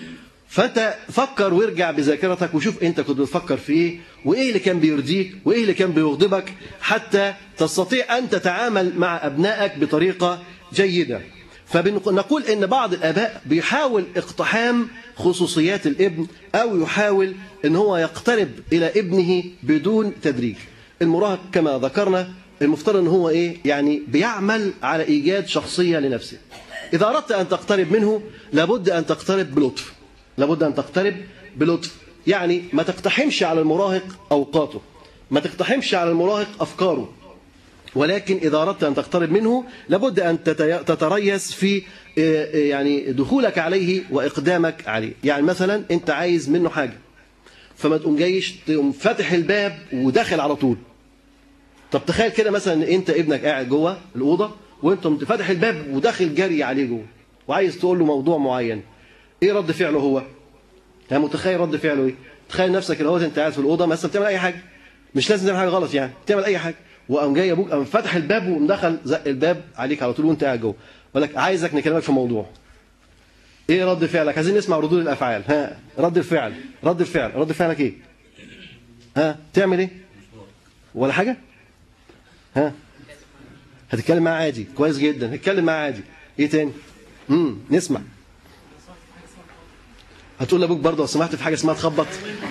فانت فكر وارجع بذاكرتك وشوف انت كنت بتفكر في ايه وايه اللي كان بيرضيك وايه اللي كان بيغضبك حتى تستطيع ان تتعامل مع ابنائك بطريقه جيده فبنقول ان بعض الاباء بيحاول اقتحام خصوصيات الابن او يحاول ان هو يقترب الى ابنه بدون تدريج المراهق كما ذكرنا المفترض ان هو ايه يعني بيعمل على ايجاد شخصيه لنفسه اذا اردت ان تقترب منه لابد ان تقترب بلطف لابد ان تقترب بلطف يعني ما تقتحمش على المراهق اوقاته ما تقتحمش على المراهق افكاره ولكن إذا أردت أن تقترب منه لابد أن تتي- تتريث في آه، آه، يعني دخولك عليه وإقدامك عليه يعني مثلا أنت عايز منه حاجة فما تقوم جايش تقوم فاتح الباب وداخل على طول طب تخيل كده مثلا ان انت ابنك قاعد جوه الاوضه وانت قمت فاتح الباب وداخل جري عليه جوه وعايز تقول له موضوع معين ايه رد فعله هو يعني متخيل رد فعله ايه تخيل نفسك كده اهوت انت قاعد في الاوضه مثلا بتعمل اي حاجه مش لازم تعمل حاجه غلط يعني تعمل اي حاجه وقام جاي ابوك قام فاتح الباب ومدخل زق الباب عليك على طول وانت قاعد جوه يقول لك عايزك نكلمك في موضوع ايه رد فعلك عايزين نسمع ردود الافعال ها رد الفعل رد الفعل رد فعلك ايه ها تعمل ايه ولا حاجه ها هتتكلم معاه عادي كويس جدا هتتكلم معاه عادي ايه تاني امم نسمع هتقول لابوك برضه لو سمحت في حاجه اسمها تخبط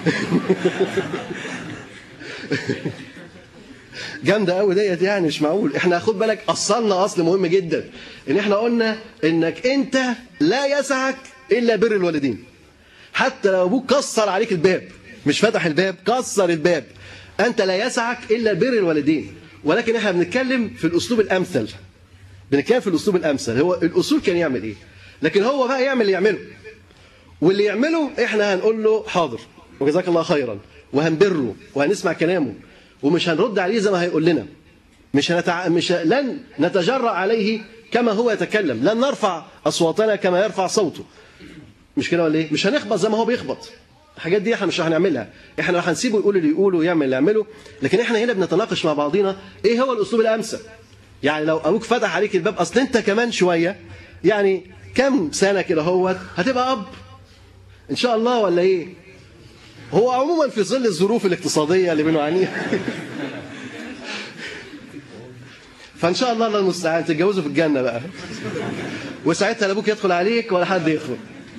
جامده قوي ديت يعني مش معقول احنا خد بالك اصلنا اصل مهم جدا ان احنا قلنا انك انت لا يسعك الا بر الوالدين حتى لو ابوك كسر عليك الباب مش فتح الباب كسر الباب انت لا يسعك الا بر الوالدين ولكن احنا بنتكلم في الاسلوب الامثل بنتكلم في الاسلوب الامثل هو الاصول كان يعمل ايه لكن هو بقى يعمل اللي يعمله واللي يعمله احنا هنقول له حاضر وجزاك الله خيرا وهنبره وهنسمع كلامه ومش هنرد عليه زي ما هيقول لنا مش هنتع... مش ه- لن نتجرأ عليه كما هو يتكلم لن نرفع اصواتنا كما يرفع صوته مش كده ولا ايه مش هنخبط زي ما هو بيخبط الحاجات دي احنا مش هنعملها احنا هنسيبه يقول اللي يقوله ويعمل اللي يعمله لكن احنا هنا بنتناقش مع بعضينا ايه هو الاسلوب الامثل يعني لو ابوك فتح عليك الباب اصل انت كمان شويه يعني كم سنه كده هوت هتبقى اب ان شاء الله ولا ايه هو عموما في ظل الظروف الاقتصاديه اللي بنعانيها فان شاء الله الله المستعان تتجوزوا في الجنه بقى وساعتها لا ابوك يدخل عليك ولا حد يدخل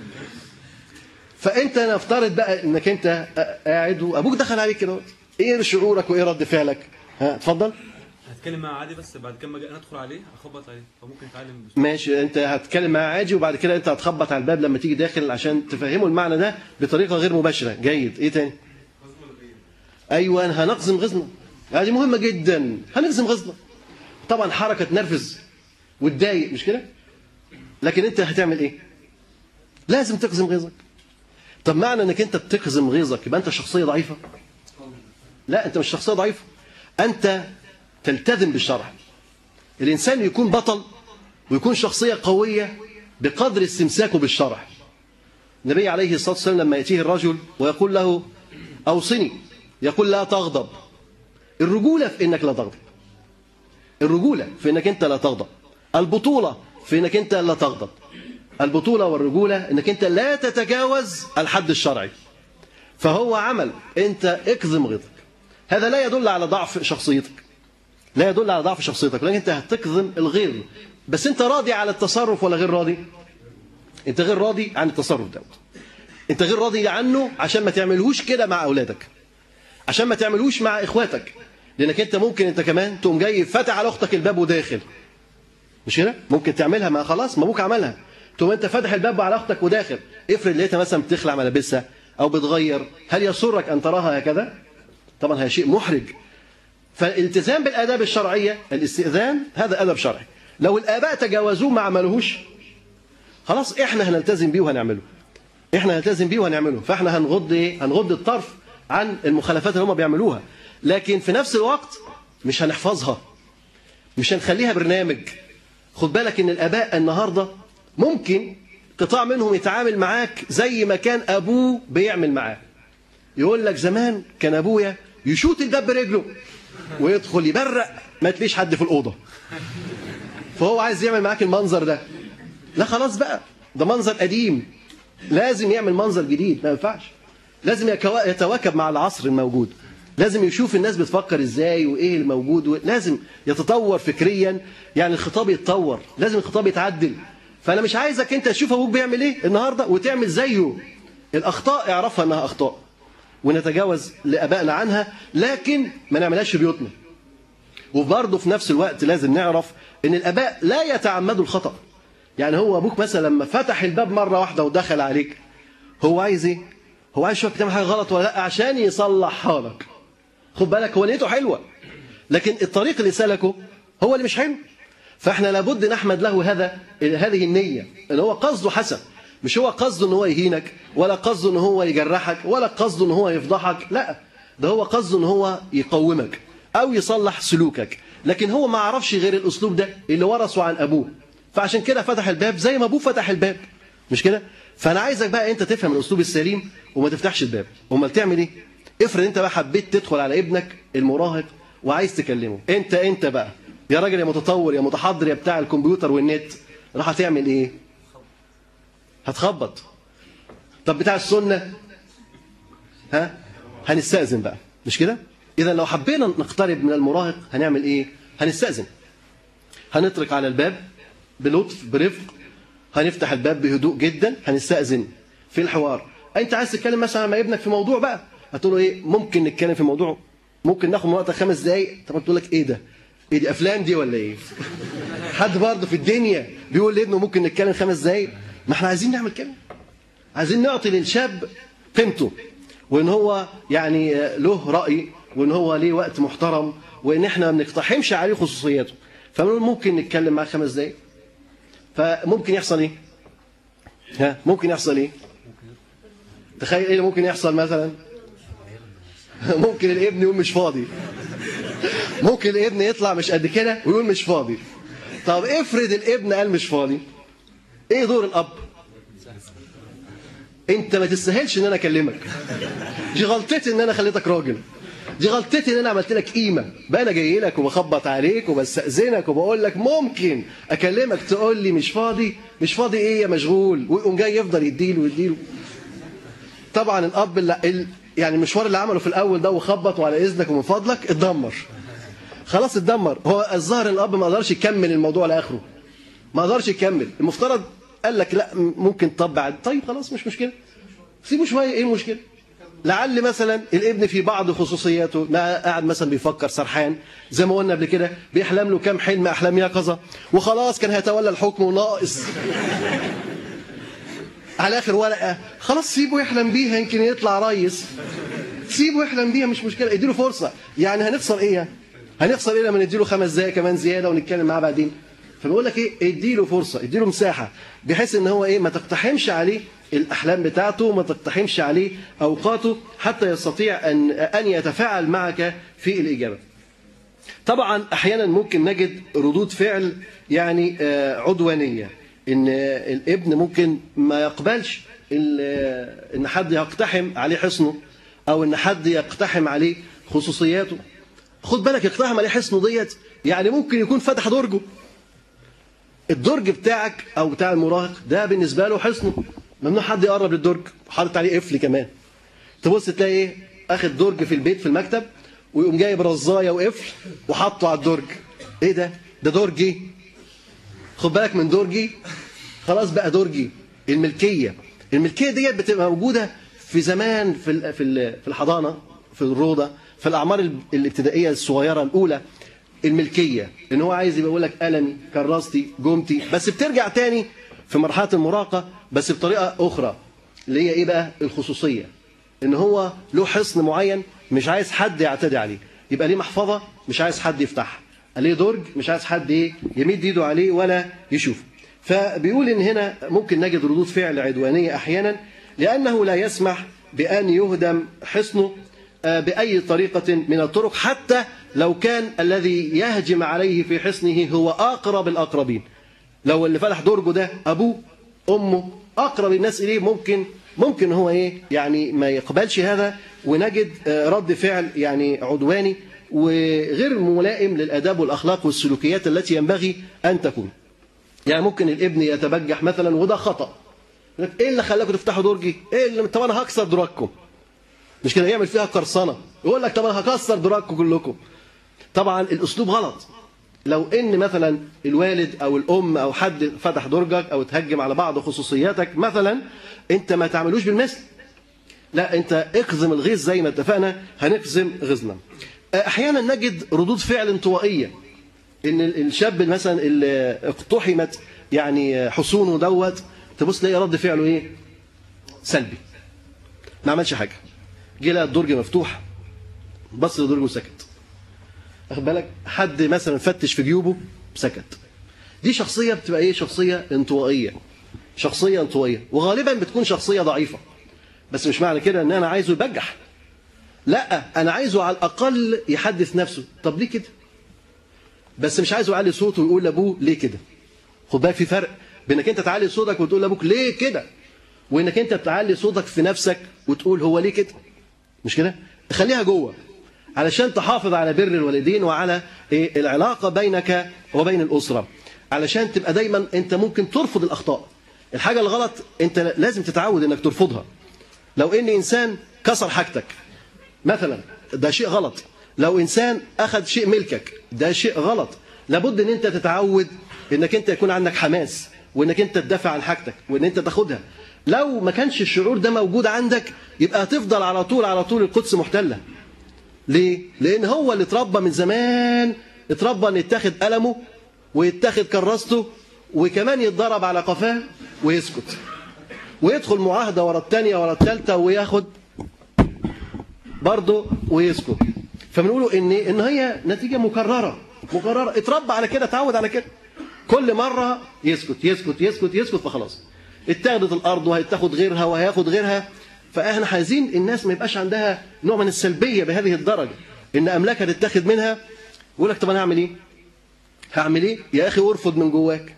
فانت نفترض بقى انك انت قاعد وابوك دخل عليك كده ايه شعورك وايه رد فعلك ها اتفضل هتكلم معاه عادي بس بعد كده ما اجي انا ادخل عليه اخبط عليه فممكن يتعلم بسرعه ماشي انت هتتكلم معاه عادي وبعد كده انت هتخبط على الباب لما تيجي داخل عشان تفهمه المعنى ده بطريقه غير مباشره جيد ايه تاني ايوه هنقزم غزنا هذه مهمه جدا هنقزم غزنا طبعا حركه تنرفز وتضايق مش كده لكن انت هتعمل ايه لازم تقزم غيظك طب معنى انك انت بتقزم غيظك يبقى انت شخصيه ضعيفه لا انت مش شخصيه ضعيفه انت تلتزم بالشرع الإنسان يكون بطل ويكون شخصية قوية بقدر استمساكه بالشرع النبي عليه الصلاة والسلام لما يأتيه الرجل ويقول له أوصني يقول لا تغضب الرجولة في إنك لا تغضب الرجولة في إنك أنت لا تغضب البطولة في إنك أنت لا تغضب البطولة والرجولة إنك أنت لا تتجاوز الحد الشرعي فهو عمل أنت اكظم غضبك هذا لا يدل على ضعف شخصيتك لا يدل على ضعف شخصيتك لكن انت هتكظم الغيظ بس انت راضي على التصرف ولا غير راضي انت غير راضي عن التصرف دوت انت غير راضي عنه عشان ما تعملهوش كده مع اولادك عشان ما تعملهوش مع اخواتك لانك انت ممكن انت كمان تقوم جاي فاتح على اختك الباب وداخل مش كده ممكن تعملها ما خلاص ما ابوك عملها تقوم انت فاتح الباب على اختك وداخل افرض لقيتها مثلا بتخلع ملابسها او بتغير هل يسرك ان تراها هكذا طبعا هذا شيء محرج فالالتزام بالآداب الشرعية الاستئذان هذا أدب شرعي لو الآباء تجاوزوه ما عملوهوش خلاص احنا هنلتزم بيه وهنعمله احنا هنلتزم بيه وهنعمله فاحنا هنغض ايه هنغض الطرف عن المخالفات اللي هم بيعملوها لكن في نفس الوقت مش هنحفظها مش هنخليها برنامج خد بالك ان الآباء النهاردة ممكن قطاع منهم يتعامل معاك زي ما كان أبوه بيعمل معاه يقول لك زمان كان أبويا يشوط الباب برجله ويدخل يبرق ما تلاقيش حد في الأوضة فهو عايز يعمل معاك المنظر ده لا خلاص بقى ده منظر قديم لازم يعمل منظر جديد ما ينفعش لازم يكوا- يتواكب مع العصر الموجود لازم يشوف الناس بتفكر ازاي وايه الموجود و- لازم يتطور فكريا يعني الخطاب يتطور لازم الخطاب يتعدل فانا مش عايزك انت تشوف ابوك بيعمل ايه النهارده وتعمل زيه الاخطاء اعرفها انها اخطاء ونتجاوز لابائنا عنها لكن ما نعملهاش في بيوتنا وبرضه في نفس الوقت لازم نعرف ان الاباء لا يتعمدوا الخطا يعني هو ابوك مثلا لما فتح الباب مره واحده ودخل عليك هو عايز ايه هو عايز يشوفك تعمل حاجه غلط ولا لا عشان يصلحها لك خد بالك هو نيته حلوه لكن الطريق اللي سلكه هو اللي مش حلو فاحنا لابد نحمد له هذا هذه النيه اللي هو قصده حسن مش هو قصده ان هو يهينك ولا قصده ان هو يجرحك ولا قصده ان هو يفضحك لا ده هو قصده ان هو يقومك او يصلح سلوكك لكن هو ما عرفش غير الاسلوب ده اللي ورثه عن ابوه فعشان كده فتح الباب زي ما ابوه فتح الباب مش كده فانا عايزك بقى انت تفهم الاسلوب السليم وما تفتحش الباب امال تعمل ايه افرض انت بقى حبيت تدخل على ابنك المراهق وعايز تكلمه انت انت بقى يا راجل يا متطور يا متحضر يا بتاع الكمبيوتر والنت راح هتعمل ايه هتخبط طب بتاع السنه ها هنستأذن بقى مش كده اذا لو حبينا نقترب من المراهق هنعمل ايه هنستأذن هنطرق على الباب بلطف برفق هنفتح الباب بهدوء جدا هنستأذن في الحوار انت عايز تتكلم مثلا مع ابنك في موضوع بقى هتقول له ايه ممكن نتكلم في موضوع ممكن ناخد من وقتك خمس دقايق طب تقول لك ايه ده ايه دي افلام دي ولا ايه حد برضه في الدنيا بيقول لابنه ممكن نتكلم خمس دقايق ما احنا عايزين نعمل كده عايزين نعطي للشاب قيمته وان هو يعني له راي وان هو ليه وقت محترم وان احنا ما بنقتحمش عليه خصوصياته فبنقول ممكن نتكلم معاه خمس دقايق فممكن يحصل ايه ها ممكن يحصل ايه تخيل ايه اللي ممكن يحصل مثلا ممكن الابن يقول مش فاضي ممكن الابن يطلع مش قد كده ويقول مش فاضي طب افرض الابن قال مش فاضي ايه دور الاب انت ما تستاهلش ان انا اكلمك دي غلطتي ان انا خليتك راجل دي غلطتي ان انا عملت لك قيمه بقى انا جاي لك وبخبط عليك وبستاذنك وبقول لك ممكن اكلمك تقول لي مش فاضي مش فاضي ايه يا مشغول ويقوم جاي يفضل يديله ويديله طبعا الاب اللي ال- يعني المشوار اللي عمله في الاول ده وخبط وعلى اذنك ومن فضلك اتدمر خلاص اتدمر هو الظاهر ان الاب ما قدرش يكمل الموضوع لاخره ما قدرش يكمل المفترض قال لك لا ممكن طب بعد طيب خلاص مش مشكله سيبه شويه ايه المشكله لعل مثلا الابن في بعض خصوصياته ما قاعد مثلا بيفكر سرحان زي ما قلنا قبل كده بيحلم له كام حلم احلام يقظه وخلاص كان هيتولى الحكم وناقص على اخر ورقه خلاص سيبه يحلم بيها يمكن يطلع ريس سيبه يحلم بيها مش مشكله اديله فرصه يعني هنخسر ايه يعني؟ هنخسر ايه لما نديله خمس دقايق كمان زياده ونتكلم معاه بعدين فبقول لك ايه اديله فرصه اديله مساحه بحيث ان هو ايه ما تقتحمش عليه الاحلام بتاعته وما تقتحمش عليه اوقاته حتى يستطيع ان ان يتفاعل معك في الاجابه طبعا احيانا ممكن نجد ردود فعل يعني آه، عدوانيه ان آه، الابن ممكن ما يقبلش ال- آه، ان حد يقتحم عليه حصنه او ان حد يقتحم عليه خصوصياته خد بالك يقتحم عليه حصنه ديت يعني ممكن يكون فتح درجه الدرج بتاعك او بتاع المراهق ده بالنسبه له حصنه ممنوع حد يقرب للدرج حاطط عليه قفل كمان تبص تلاقي ايه اخد درج في البيت في المكتب ويقوم جايب رزايه وقفل وحطه على الدرج ايه ده ده درجي خد بالك من درجي خلاص بقى درجي الملكيه الملكيه ديت بتبقى موجوده في زمان في ال- في ال- في الحضانه في الروضه في الاعمار ال- الابتدائيه الصغيره الاولى الملكيه ان هو عايز يبقى يقول لك قلمي كراستي جمتي بس بترجع تاني في مرحله المراهقه بس بطريقه اخرى اللي هي ايه بقى الخصوصيه ان هو له حصن معين مش عايز حد يعتدي عليه يبقى ليه محفظه مش عايز حد يفتحها ليه درج مش عايز حد ايه يمد ايده عليه ولا يشوفه فبيقول ان هنا ممكن نجد ردود فعل عدوانيه احيانا لانه لا يسمح بان يهدم حصنه آه، باي طريقه من الطرق حتى لو كان الذي يهجم عليه في حصنه هو اقرب الاقربين لو اللي فتح درجه ده ابوه امه اقرب الناس اليه ممكن ممكن هو ايه يعني ما يقبلش هذا ونجد آه، رد فعل يعني عدواني وغير ملائم للاداب والاخلاق والسلوكيات التي ينبغي ان تكون يعني ممكن الابن يتبجح مثلا وده خطا يقول لك ايه اللي خلاكم تفتحوا درجي ايه اللي طب انا هكسر دراجكم مش كده يعمل فيها قرصنه يقول لك طب انا هكسر دراجكم كلكم طبعا الاسلوب غلط لو ان مثلا الوالد او الام او حد فتح درجك او تهجم على بعض خصوصياتك مثلا انت ما تعملوش بالمثل لا انت اقزم الغيظ زي ما اتفقنا هنقزم غيظنا احيانا نجد ردود فعل انطوائيه ان ال- الشاب مثلا اللي اقتحمت يعني حصونه دوت تبص تلاقي رد فعله ايه سلبي ما عملش حاجه جه لقى الدرج مفتوح بص للدرج وسكت واخد بالك حد مثلا فتش في جيوبه سكت دي شخصيه بتبقى ايه شخصيه انطوائيه شخصيه انطوائيه وغالبا بتكون شخصيه ضعيفه بس مش معنى كده ان انا عايزه يبجح لا انا عايزه على الاقل يحدث نفسه طب ليه كده بس مش عايزه يعلي صوته ويقول لابوه ليه كده خد بالك في فرق بينك انت تعلي صوتك وتقول لابوك ليه كده وانك انت تعلي صوتك في نفسك وتقول هو ليه كده مش كده خليها جوه علشان تحافظ على بر الوالدين وعلى إيه العلاقه بينك وبين الاسره علشان تبقى دايما انت ممكن ترفض الاخطاء الحاجه الغلط انت لازم تتعود انك ترفضها لو ان انسان كسر حاجتك مثلا ده شيء غلط لو انسان اخذ شيء ملكك ده شيء غلط لابد ان انت تتعود انك انت يكون عندك حماس وانك انت تدافع عن حاجتك وان انت تاخدها لو ما كانش الشعور ده موجود عندك يبقى هتفضل على طول على طول القدس محتله ليه لان هو اللي اتربى من زمان اتربى ان يتاخد قلمه ويتاخد كراسته وكمان يتضرب على قفاه ويسكت ويدخل معاهده ورا الثانيه ورا الثالثه وياخد برضه ويسكت فبنقولوا ان ان هي نتيجه مكرره مكرره اتربى على كده اتعود على كده كل مره يسكت يسكت يسكت يسكت فخلاص اتاخدت الارض وهيتاخد غيرها وهياخد غيرها فاحنا عايزين الناس ما يبقاش عندها نوع من السلبيه بهذه الدرجه ان املاكها تتاخد منها يقول لك طب انا هعمل ايه؟ هعمل ايه؟ يا اخي ارفض من جواك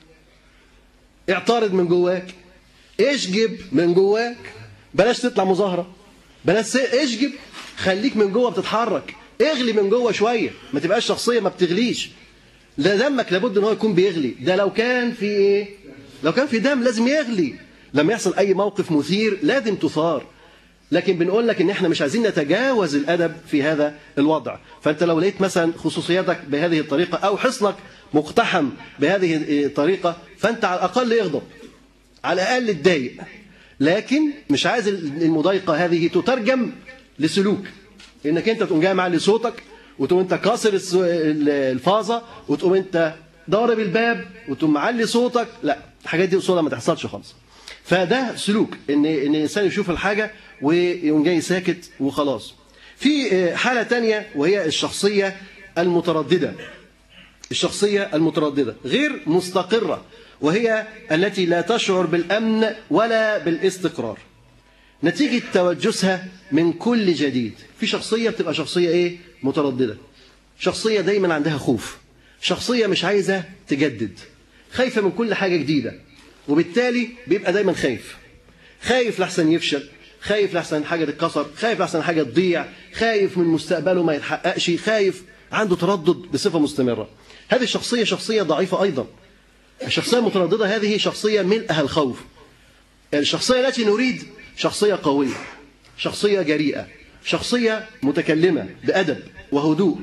اعترض من جواك اشجب من جواك بلاش تطلع مظاهره بلاش اشجب خليك من جوه بتتحرك اغلي من جوه شويه ما تبقاش شخصيه ما بتغليش لا دمك لابد ان هو يكون بيغلي ده لو كان في ايه لو كان في دم لازم يغلي لما يحصل اي موقف مثير لازم تثار لكن بنقول لك ان احنا مش عايزين نتجاوز الادب في هذا الوضع فانت لو لقيت مثلا خصوصياتك بهذه الطريقه او حصنك مقتحم بهذه الطريقه فانت على الاقل يغضب على الاقل اتضايق لكن مش عايز المضايقه هذه تترجم لسلوك انك انت تقوم جاي معلي صوتك وتقوم انت كاسر الس- ال- الفازه وتقوم انت ضارب الباب وتقوم معلي صوتك لا الحاجات دي اصولها ما تحصلش خالص فده سلوك ان ان الانسان يشوف الحاجه ويقوم جاي ساكت وخلاص في آه، حاله تانية وهي الشخصيه المتردده الشخصية المترددة غير مستقرة وهي التي لا تشعر بالأمن ولا بالاستقرار نتيجة توجسها من كل جديد في شخصية بتبقى شخصية إيه؟ مترددة شخصية دايما عندها خوف شخصية مش عايزة تجدد خايفة من كل حاجة جديدة وبالتالي بيبقى دايما خايف خايف لحسن يفشل خايف لحسن حاجة تتكسر خايف لحسن حاجة تضيع خايف من مستقبله ما يتحققش خايف عنده تردد بصفة مستمرة هذه الشخصية شخصية ضعيفة أيضا الشخصية المترددة هذه شخصية ملئها الخوف الشخصية التي نريد شخصية قوية شخصية جريئة شخصية متكلمة بأدب وهدوء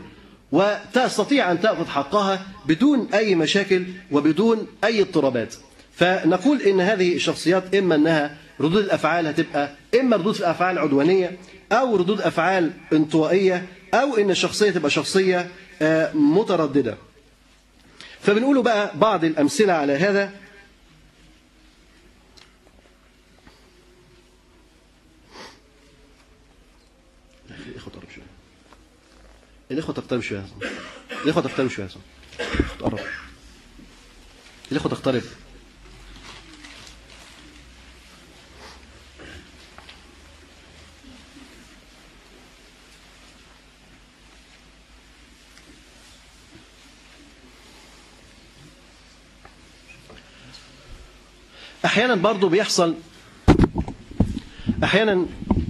وتستطيع أن تأخذ حقها بدون أي مشاكل وبدون أي اضطرابات فنقول إن هذه الشخصيات إما أنها ردود الأفعال هتبقى إما ردود أفعال عدوانية أو ردود أفعال انطوائية أو إن الشخصية تبقى شخصية آه، مترددة فبنقول بقى بعض الأمثلة على هذا الإخوة تقرب شوية الإخوة تقترب شوية يا حسن. الإخوة تقترب شوية يا حسن. تقرب الإخوة تقترب احيانا برضو بيحصل احيانا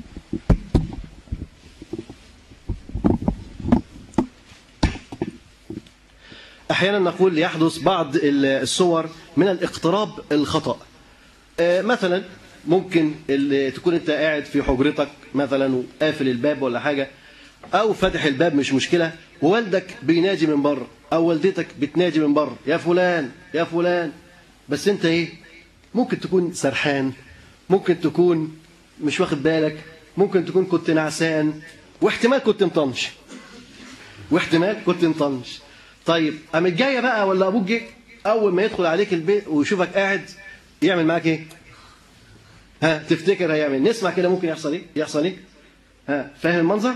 احيانا نقول يحدث بعض الصور من الاقتراب الخطا آه، مثلا ممكن اللي تكون انت قاعد في حجرتك مثلا وقافل الباب ولا حاجه او فاتح الباب مش مشكله ووالدك بينادي من بره او والدتك بتنادي من بره يا فلان يا فلان بس انت ايه ممكن تكون سرحان ممكن تكون مش واخد بالك ممكن تكون كنت نعسان واحتمال كنت مطنش واحتمال كنت مطنش طيب قامت جايه بقى ولا ابوك جه اول ما يدخل عليك البيت ويشوفك قاعد يعمل معاك ايه ها تفتكر هيعمل نسمع كده ممكن يحصل ايه يحصل ايه ها فاهم المنظر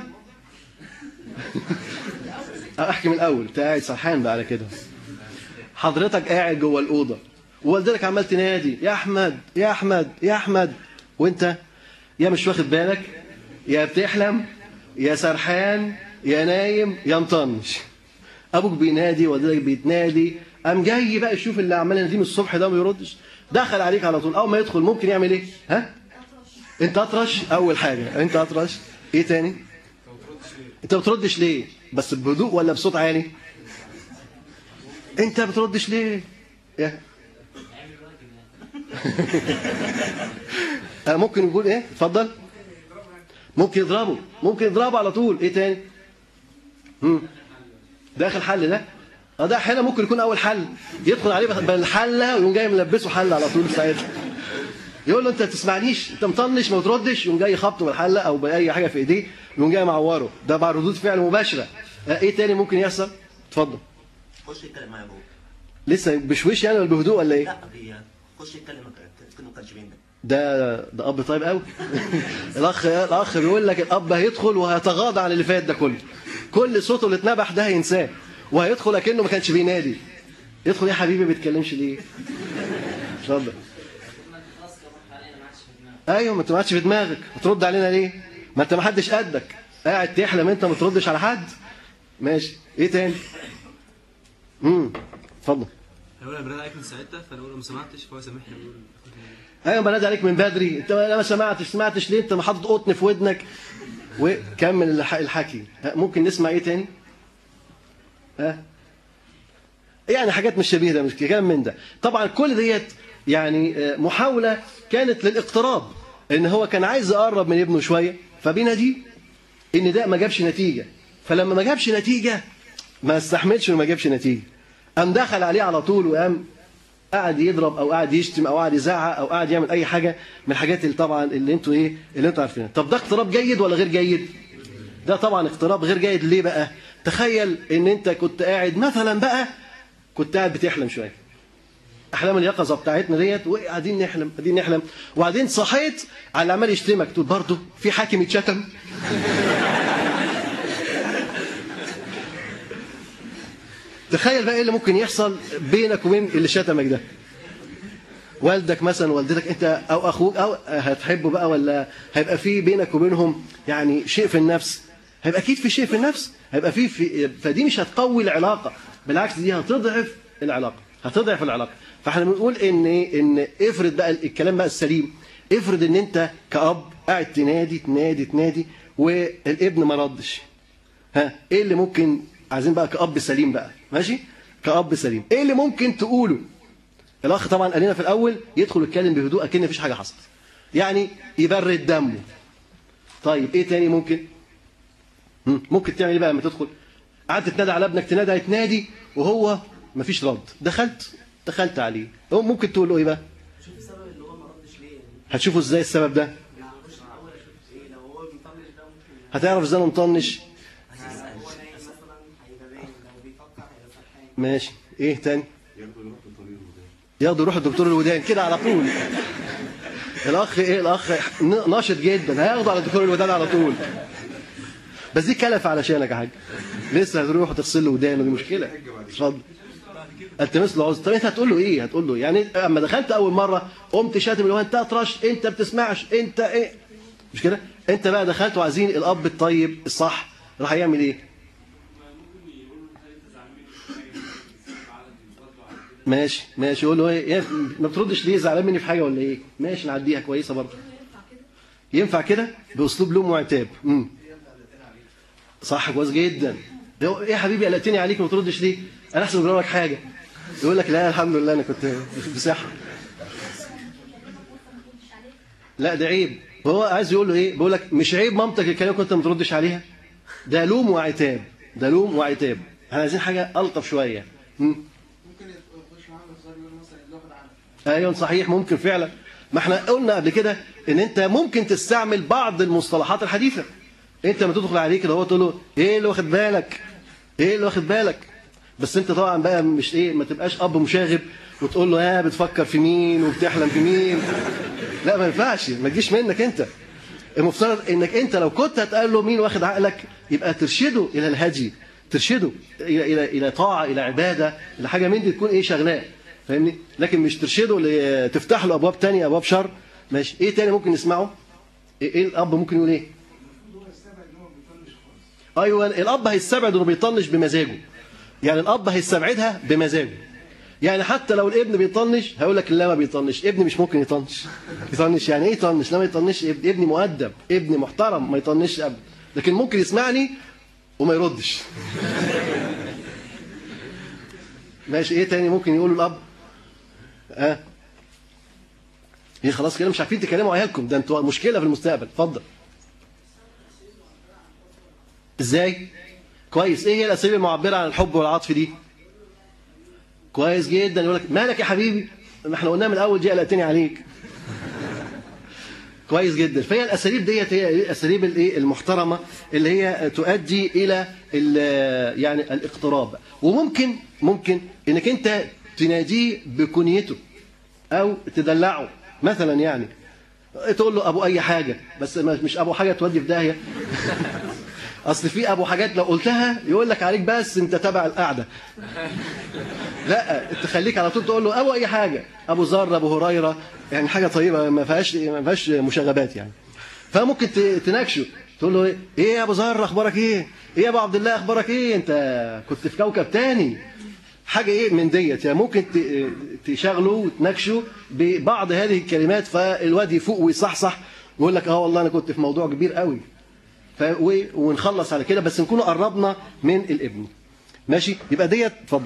احكي من الاول انت قاعد سرحان بقى على كده حضرتك قاعد جوه الاوضه ووالدتك عمال تنادي يا احمد يا احمد يا احمد وانت يا مش واخد بالك يا بتحلم يا سرحان يا نايم يا مطنش ابوك بينادي والدتك بيتنادي قام جاي بقى يشوف اللي عمال يناديه من الصبح ده ما بيردش دخل عليك على طول اول ما يدخل ممكن يعمل ايه ها انت اطرش اول حاجه انت اطرش ايه تاني انت ما بتردش ليه بس بهدوء ولا بصوت عالي انت ما بتردش ليه يا آه، ممكن يقول ايه اتفضل ممكن يضربه ممكن يضربه على طول ايه تاني مم. ده اخر حل ده اه ده احيانا ممكن يكون اول حل يدخل عليه بالحله ويقوم جاي ملبسه حله على طول ساعتها يقول له انت ما تسمعنيش انت مطنش ما بتردش يقوم جاي خبطه بالحله او باي حاجه في ايديه يقوم جاي معوره ده مع ردود فعل مباشره آه، ايه تاني ممكن يحصل اتفضل خش يتكلم معايا ابوه لسه بشويش يعني ولا بهدوء ولا ايه لا بي- خش يتكلم كأنه كانش بينك ده ده اب طيب قوي الاخ الاخ بيقول لك الاب هيدخل وهيتغاضى عن اللي فات ده كله كل صوته اللي اتنبح ده هينساه وهيدخل اكنه ما كانش بينادي يدخل يا حبيبي ما بيتكلمش ليه اتفضل ايوه ما انت ما عادش في دماغك بترد علينا ليه ما انت ما حدش قدك قاعد تحلم انت ما تردش على حد ماشي ايه تاني امم اتفضل هيقول انا بنادي عليك من ساعتها فانا اقول له ما سمعتش فهو سامحني يقول ايوه بنادي عليك من بدري انت ما سمعتش سمعتش ليه انت ما حاطط قطن في ودنك وكمل الح- الحكي ها، ممكن نسمع ايه تاني ها يعني حاجات مش شبيهه ده مش كلام من ده طبعا كل ديت يعني آه، محاوله كانت للاقتراب ان هو كان عايز يقرب من ابنه شويه فبيناديه ان ده ما جابش نتيجه فلما ما جابش نتيجه ما استحملش انه ما جابش نتيجه قام دخل عليه على طول وقام قاعد يضرب او قاعد يشتم او قاعد يزعق او قاعد يعمل اي حاجه من الحاجات اللي طبعا اللي انتوا ايه اللي انتوا عارفينها طب ده اقتراب جيد ولا غير جيد ده طبعا اقتراب غير جيد ليه بقى تخيل ان انت كنت قاعد مثلا بقى كنت قاعد بتحلم شويه احلام اليقظه بتاعتنا ديت وقاعدين نحلم قاعدين نحلم وبعدين صحيت على اللي عمال يشتمك تقول برضه في حاكم يتشتم تخيل بقى ايه اللي ممكن يحصل بينك وبين اللي شتمك ده والدك مثلا والدتك انت او اخوك او هتحبه بقى ولا هيبقى في بينك وبينهم يعني شيء في النفس هيبقى اكيد في شيء في النفس هيبقى في, في فدي مش هتقوي العلاقه بالعكس دي هتضعف العلاقه هتضعف العلاقه فاحنا بنقول ان ايه ان افرض بقى الكلام بقى السليم افرض ان انت كاب قاعد تنادي تنادي تنادي والابن ما ردش ها ايه اللي ممكن عايزين بقى كأب سليم بقى ماشي كأب سليم ايه اللي ممكن تقوله الاخ طبعا قال لنا في الاول يدخل يتكلم بهدوء اكن مفيش حاجه حصلت يعني يبرد دمه طيب ايه تاني ممكن مم، ممكن تعمل ايه بقى لما تدخل قعدت تنادي على ابنك تنادي تنادي وهو مفيش رد دخلت دخلت عليه هو ممكن تقول له ايه بقى شوف السبب اللي هو ما ردش ليه هتشوفوا ازاي السبب ده يعني مش معقول اشوف ايه لو هو بيطنش ده ممكن هتعرف ازاي انه مطنش هو نايم مثلا هيبقى باين لو بيفكر هيبقى فرحان ماشي ايه تاني ياخدوا يروح الدكتور الودان كده على طول الاخ ايه الاخ ن- ناشط جدا هياخده على دكتور الودان على طول بس دي كلف علشانك يا حاج لسه هتروح تغسل له ودانه دي مشكله اتفضل التمس له عذر طب انت هتقول له ايه هتقول له يعني اما دخلت اول مره قمت شاتم اللي هو انت اطرش انت بتسمعش انت ايه مش كده انت بقى دخلت وعايزين الاب الطيب الصح راح يعمل ايه ماشي ماشي يقول له ايه يا- ما بتردش ليه زعلان مني في حاجه ولا ايه ماشي نعديها كويسه برضه ينفع كده باسلوب لوم وعتاب امم صح كويس جدا يقول ايه يا حبيبي قلقتني عليك ما بتردش ليه انا احسن اجرب لك حاجه يقول لك لا الحمد لله انا كنت بصحه لا ده عيب هو عايز يقول له ايه بيقول لك مش عيب مامتك الكلام كنت ما تردش عليها ده لوم وعتاب ده لوم وعتاب احنا عايزين حاجه الطف شويه مم. ممكن يخش معاه هزار يقول مثلا اللي واخد عنك ايوه صحيح ممكن فعلا ما احنا قلنا قبل كده ان انت ممكن تستعمل بعض المصطلحات الحديثه انت لما تدخل عليه كده هو تقول له ايه اللي واخد بالك ايه اللي واخد بالك بس انت طبعا بقى مش ايه ما تبقاش اب مشاغب وتقول له ها بتفكر في مين وبتحلم في مين لا ما ينفعش ما تجيش منك انت المفترض انك انت لو كنت هتقول له مين واخد عقلك يبقى ترشده الى الهدي ترشده الى الى الى طاعه الى عباده الى حاجه من دي تكون ايه شغلاه فاهمني لكن مش ترشده ل- تفتح له ابواب تانية ابواب شر ماشي ايه تاني ممكن نسمعه ايه إيه الاب ممكن يقول ايه ايوه الاب هيستبعد انه بيطنش بمزاجه يعني الاب هيستبعدها بمزاجه يعني حتى لو الابن بيطنش هيقول لك لا ما بيطنش ابني مش ممكن يطنش يطنش يعني ايه يطنش لا ما يطنش ابني ابني مؤدب ابني محترم ما يطنش ابدا لكن ممكن يسمعني وما يردش ماشي ايه تاني ممكن يقوله الاب ها أه؟ ايه خلاص كده مش عارفين تكلموا عيالكم ده انتوا مشكله في المستقبل اتفضل ازاي كويس ايه هي الاساليب المعبره عن الحب والعطف دي كويس جدا يقول لك مالك يا حبيبي ما احنا قلنا من الاول دي قلقتني عليك كويس جدا فهي الاساليب ديت هي الاساليب الايه المحترمه اللي هي تؤدي الى ال- يعني الاقتراب وممكن ممكن انك انت تناديه بكنيته او تدلعه مثلا يعني تقول له ابو اي حاجه بس ما- مش ابو حاجه تودي في داهيه اصل في ابو حاجات لو قلتها يقول لك عليك بس انت تبع القعده لا تخليك على طول تقول له ابو اي حاجه ابو ذر ابو هريره يعني حاجه طيبه ما فيهاش ما فيهاش مشاغبات يعني فممكن ت- تناقشه تقول له ايه ايه يا ابو ذر اخبارك ايه ايه يا ابو عبد الله اخبارك ايه انت كنت في كوكب تاني حاجه ايه من ديت يعني ممكن ت- تشغله وتناقشه ببعض هذه الكلمات فالواد يفوق ويصحصح ويقول لك اه والله انا كنت في موضوع كبير قوي ف... و- ونخلص على كده بس نكون قربنا من الابن ماشي يبقى ديت اتفضل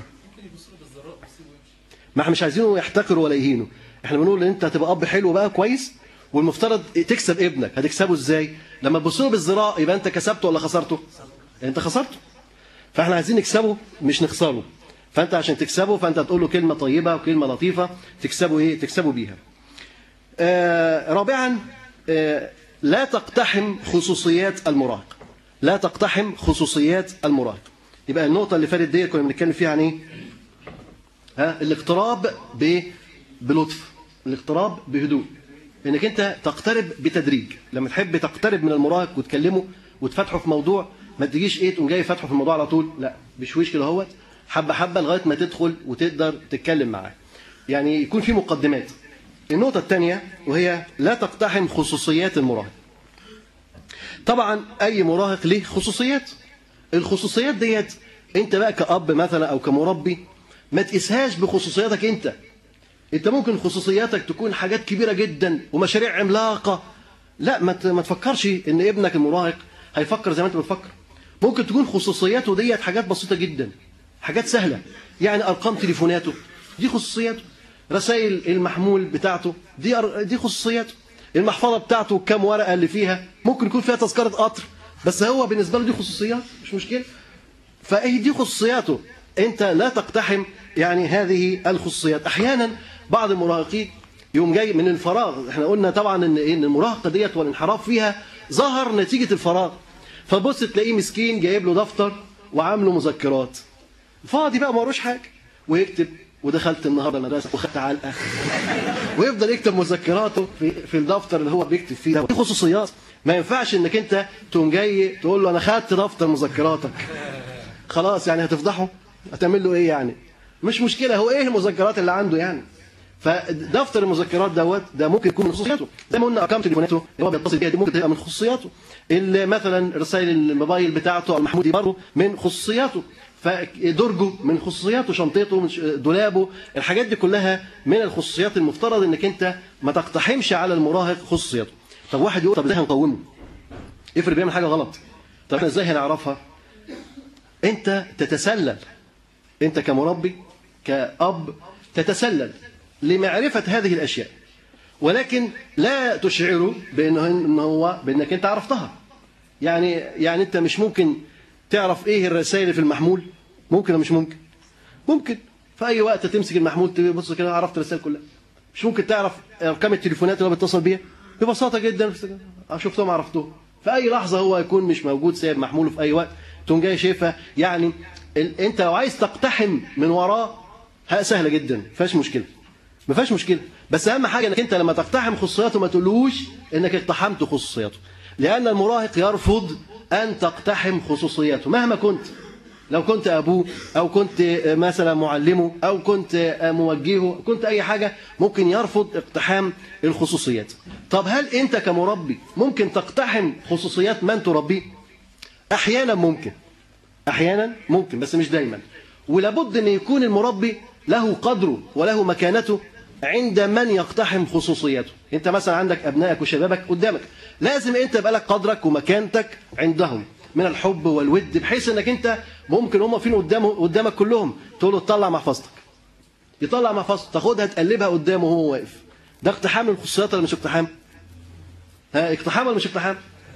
ما احنا مش عايزينه يحتقر ولا يهينه احنا بنقول ان انت هتبقى اب حلو بقى كويس والمفترض تكسب ابنك هتكسبه ازاي لما تبص له بالذراع يبقى انت كسبته ولا خسرته انت خسرته فاحنا عايزين نكسبه مش نخسره فانت عشان تكسبه فانت هتقول له كلمه طيبه وكلمه لطيفه تكسبه ايه تكسبه بيها آه رابعا آه لا تقتحم خصوصيات المراهق لا تقتحم خصوصيات المراهق يبقى النقطه اللي فاتت دي كنا بنتكلم فيها عن ايه ها الاقتراب ب... بلطف الاقتراب بهدوء انك انت تقترب بتدريج لما تحب تقترب من المراهق وتكلمه وتفتحه في موضوع ما تجيش ايه تقوم جاي فاتحه في الموضوع على طول لا بشويش كده اهوت حبه حبه لغايه ما تدخل وتقدر تتكلم معاه يعني يكون في مقدمات النقطه الثانيه وهي لا تقتحم خصوصيات المراهق طبعا اي مراهق له خصوصيات الخصوصيات ديت انت بقى كأب مثلا او كمربي ما تقيسهاش بخصوصياتك انت انت ممكن خصوصياتك تكون حاجات كبيره جدا ومشاريع عملاقه لا ما ت- ما تفكرش ان ابنك المراهق هيفكر زي ما انت بتفكر ممكن تكون خصوصياته ديت حاجات بسيطه جدا حاجات سهله يعني ارقام تليفوناته دي خصوصياته رسائل المحمول بتاعته دي أر- دي خصوصياته المحفظه بتاعته كام ورقه اللي فيها ممكن يكون فيها تذكره قطر بس هو بالنسبه له دي خصوصيات مش مشكله فايه دي خصوصياته انت لا تقتحم يعني هذه الخصوصيات احيانا بعض المراهقين يوم جاي من الفراغ احنا قلنا طبعا ان إيه؟ ان المراهقه ديت والانحراف فيها ظهر نتيجه الفراغ فبص تلاقيه مسكين جايب له دفتر وعامله مذكرات فاضي بقى ما وروش حاجه ويكتب ودخلت النهارده المدرسه وخدت علقه ويفضل يكتب مذكراته في في الدفتر اللي هو بيكتب فيه ده دي خصوصيات ما ينفعش انك انت تقوم جاي تقول له انا خدت دفتر مذكراتك خلاص يعني هتفضحه هتعمل له ايه يعني مش مشكله هو ايه المذكرات اللي عنده يعني فدفتر المذكرات دوت ده ممكن يكون من خصوصياته زي ما قلنا ارقام تليفوناته اللي هو بيتصل بيها دي ممكن تبقى من خصوصياته اللي مثلا رسائل الموبايل بتاعته او المحمول دي برضه من خصوصياته فدرجه من خصوصياته شنطته من ش- دولابه الحاجات دي كلها من الخصوصيات المفترض انك انت ما تقتحمش على المراهق خصوصياته طب واحد يقول طب ازاي هنقومه افرض بيعمل حاجه غلط طب احنا ازاي هنعرفها انت تتسلل انت كمربي كأب تتسلل لمعرفة هذه الأشياء ولكن لا تشعره بانه ان هو بانك انت عرفتها يعني يعني انت مش ممكن تعرف ايه الرسائل اللي في المحمول ممكن ولا مش ممكن ممكن في اي وقت تمسك المحمول تبص كده عرفت الرسائل كلها مش ممكن تعرف ارقام التليفونات اللي هو بيتصل بيها ببساطه جدا شفتهم عرفتهم في اي لحظه هو يكون مش موجود سايب محموله في اي وقت تقوم جاي شايفها يعني ال... انت لو عايز تقتحم من وراه ها سهله جدا ما فيهاش مشكله ما فيهاش مشكله بس اهم حاجه انك انت لما تقتحم خصوصياته ما تقولوش انك اقتحمت خصوصياته لان المراهق يرفض ان تقتحم خصوصياته مهما كنت لو كنت ابوه او كنت مثلا معلمه او كنت موجهه كنت اي حاجه ممكن يرفض اقتحام الخصوصيات طب هل انت كمربي ممكن تقتحم خصوصيات من تربيه احيانا ممكن احيانا ممكن بس مش دايما ولابد ان يكون المربي له قدره وله مكانته عند من يقتحم خصوصيته انت مثلا عندك ابنائك وشبابك قدامك لازم انت يبقى لك قدرك ومكانتك عندهم من الحب والود بحيث انك انت ممكن هم فين قدامه قدامك كلهم تقول له تطلع محفظتك يطلع محفظته تاخدها تقلبها قدامه وهو واقف ده اقتحام الخصوصيات ولا مش اقتحام ها اقتحام ولا مش اقتحام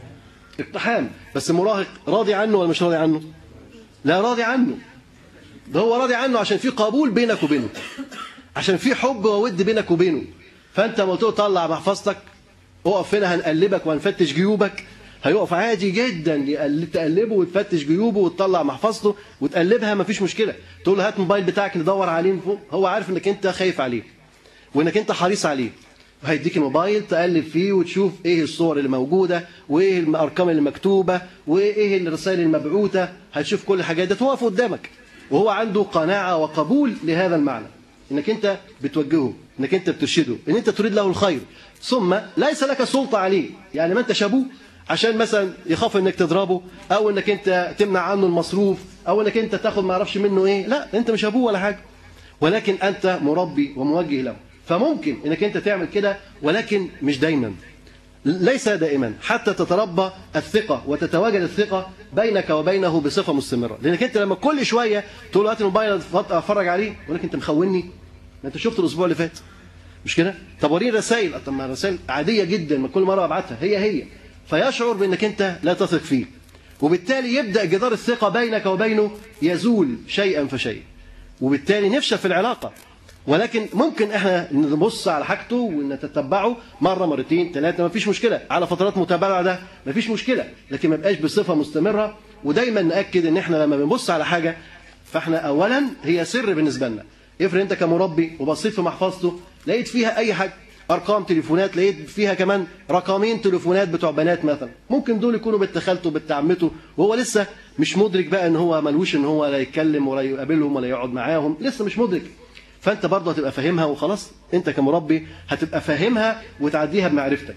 اقتحام بس المراهق راضي عنه ولا مش راضي عنه لا راضي عنه ده هو راضي عنه عشان في قبول بينك وبينه عشان في حب وود بينك وبينه فانت ما قلت له طلع محفظتك اقف هنا هنقلبك وهنفتش جيوبك هيقف عادي جدا يقل- تقلبه وتفتش جيوبه وتطلع محفظته وتقلبها مفيش مشكله تقول له هات الموبايل بتاعك اللي دور عليه من فوق هو عارف انك انت خايف عليه وانك انت حريص عليه هيديك الموبايل تقلب فيه وتشوف ايه الصور اللي موجوده وايه الارقام اللي مكتوبه وايه الرسائل المبعوثه هتشوف كل الحاجات دي توقف قدامك وهو عنده قناعه وقبول لهذا المعنى انك انت بتوجهه انك انت بترشده ان انت تريد له الخير ثم ليس لك سلطه عليه يعني ما انت شابوه عشان مثلا يخاف انك تضربه او انك انت تمنع عنه المصروف او انك انت تاخد ما اعرفش منه ايه لا انت مش ابوه ولا حاجه ولكن انت مربي وموجه له فممكن انك انت تعمل كده ولكن مش دايما ليس دائما حتى تتربى الثقة وتتواجد الثقة بينك وبينه بصفة مستمرة لأنك أنت لما كل شوية تقول له هات الموبايل أتفرج عليه يقول لك أنت مخوني ما أنت شفت الأسبوع اللي فات مش كده؟ طب وريني رسائل طب ما رسائل عادية جدا ما كل مرة أبعتها هي هي فيشعر بأنك أنت لا تثق فيه وبالتالي يبدأ جدار الثقة بينك وبينه يزول شيئا فشيئا وبالتالي نفشل في العلاقة ولكن ممكن احنا نبص على حاجته ونتتبعه مره مرتين ثلاثه ما فيش مشكله على فترات متابعه ده ما فيش مشكله لكن ما يبقاش بصفه مستمره ودايما ناكد ان احنا لما بنبص على حاجه فاحنا اولا هي سر بالنسبه لنا افرض انت كمربي وبصيت في محفظته لقيت فيها اي حاجه ارقام تليفونات لقيت فيها كمان رقمين تليفونات بتوع بنات مثلا ممكن دول يكونوا بنت خالته بنت عمته وهو لسه مش مدرك بقى ان هو ملوش ان هو لا يتكلم ولا يقابلهم ولا يقعد معاهم لسه مش مدرك فانت برضه هتبقى فاهمها وخلاص انت كمربي هتبقى فاهمها وتعديها بمعرفتك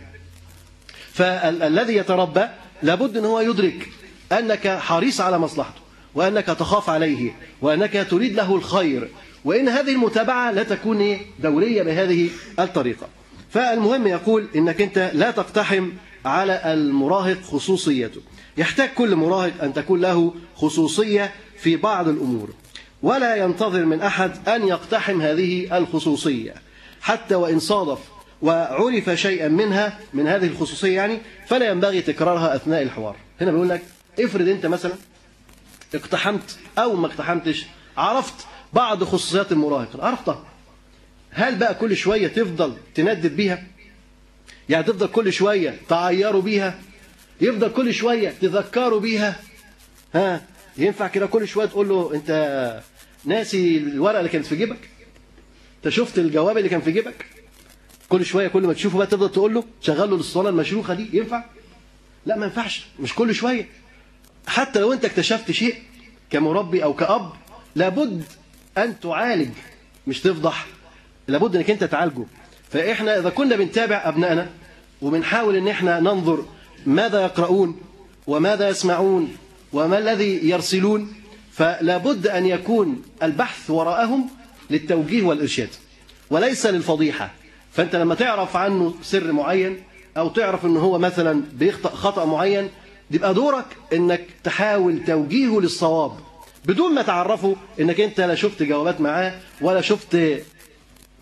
فالذي يتربى لابد ان هو يدرك انك حريص على مصلحته وانك تخاف عليه وانك تريد له الخير وان هذه المتابعه لا تكون إيه؟ دوريه بهذه الطريقه فالمهم يقول انك انت لا تقتحم على المراهق خصوصيته يحتاج كل مراهق ان تكون له خصوصيه في بعض الامور ولا ينتظر من أحد أن يقتحم هذه الخصوصية حتى وإن صادف وعرف شيئا منها من هذه الخصوصية يعني فلا ينبغي تكرارها أثناء الحوار هنا بيقول لك افرض أنت مثلا اقتحمت أو ما اقتحمتش عرفت بعض خصوصيات المراهق عرفتها هل بقى كل شوية تفضل تندد بيها يعني تفضل كل شوية تعيروا بيها يفضل كل شوية تذكروا بيها ها ينفع كده كل شويه تقول له انت ناسي الورقه اللي كانت في جيبك انت شفت الجواب اللي كان في جيبك كل شويه كل ما تشوفه بقى تفضل تقول له شغل له الاسطوانه المشروخه دي ينفع لا ما ينفعش مش كل شويه حتى لو انت اكتشفت شيء كمربي او كاب لابد ان تعالج مش تفضح لابد انك انت تعالجه فاحنا اذا كنا بنتابع ابنائنا وبنحاول ان احنا ننظر ماذا يقرؤون وماذا يسمعون وما الذي يرسلون فلا بد أن يكون البحث وراءهم للتوجيه والإرشاد وليس للفضيحة فأنت لما تعرف عنه سر معين أو تعرف أنه هو مثلا بيخطأ خطأ معين يبقى دورك أنك تحاول توجيهه للصواب بدون ما تعرفه أنك أنت لا شفت جوابات معاه ولا شفت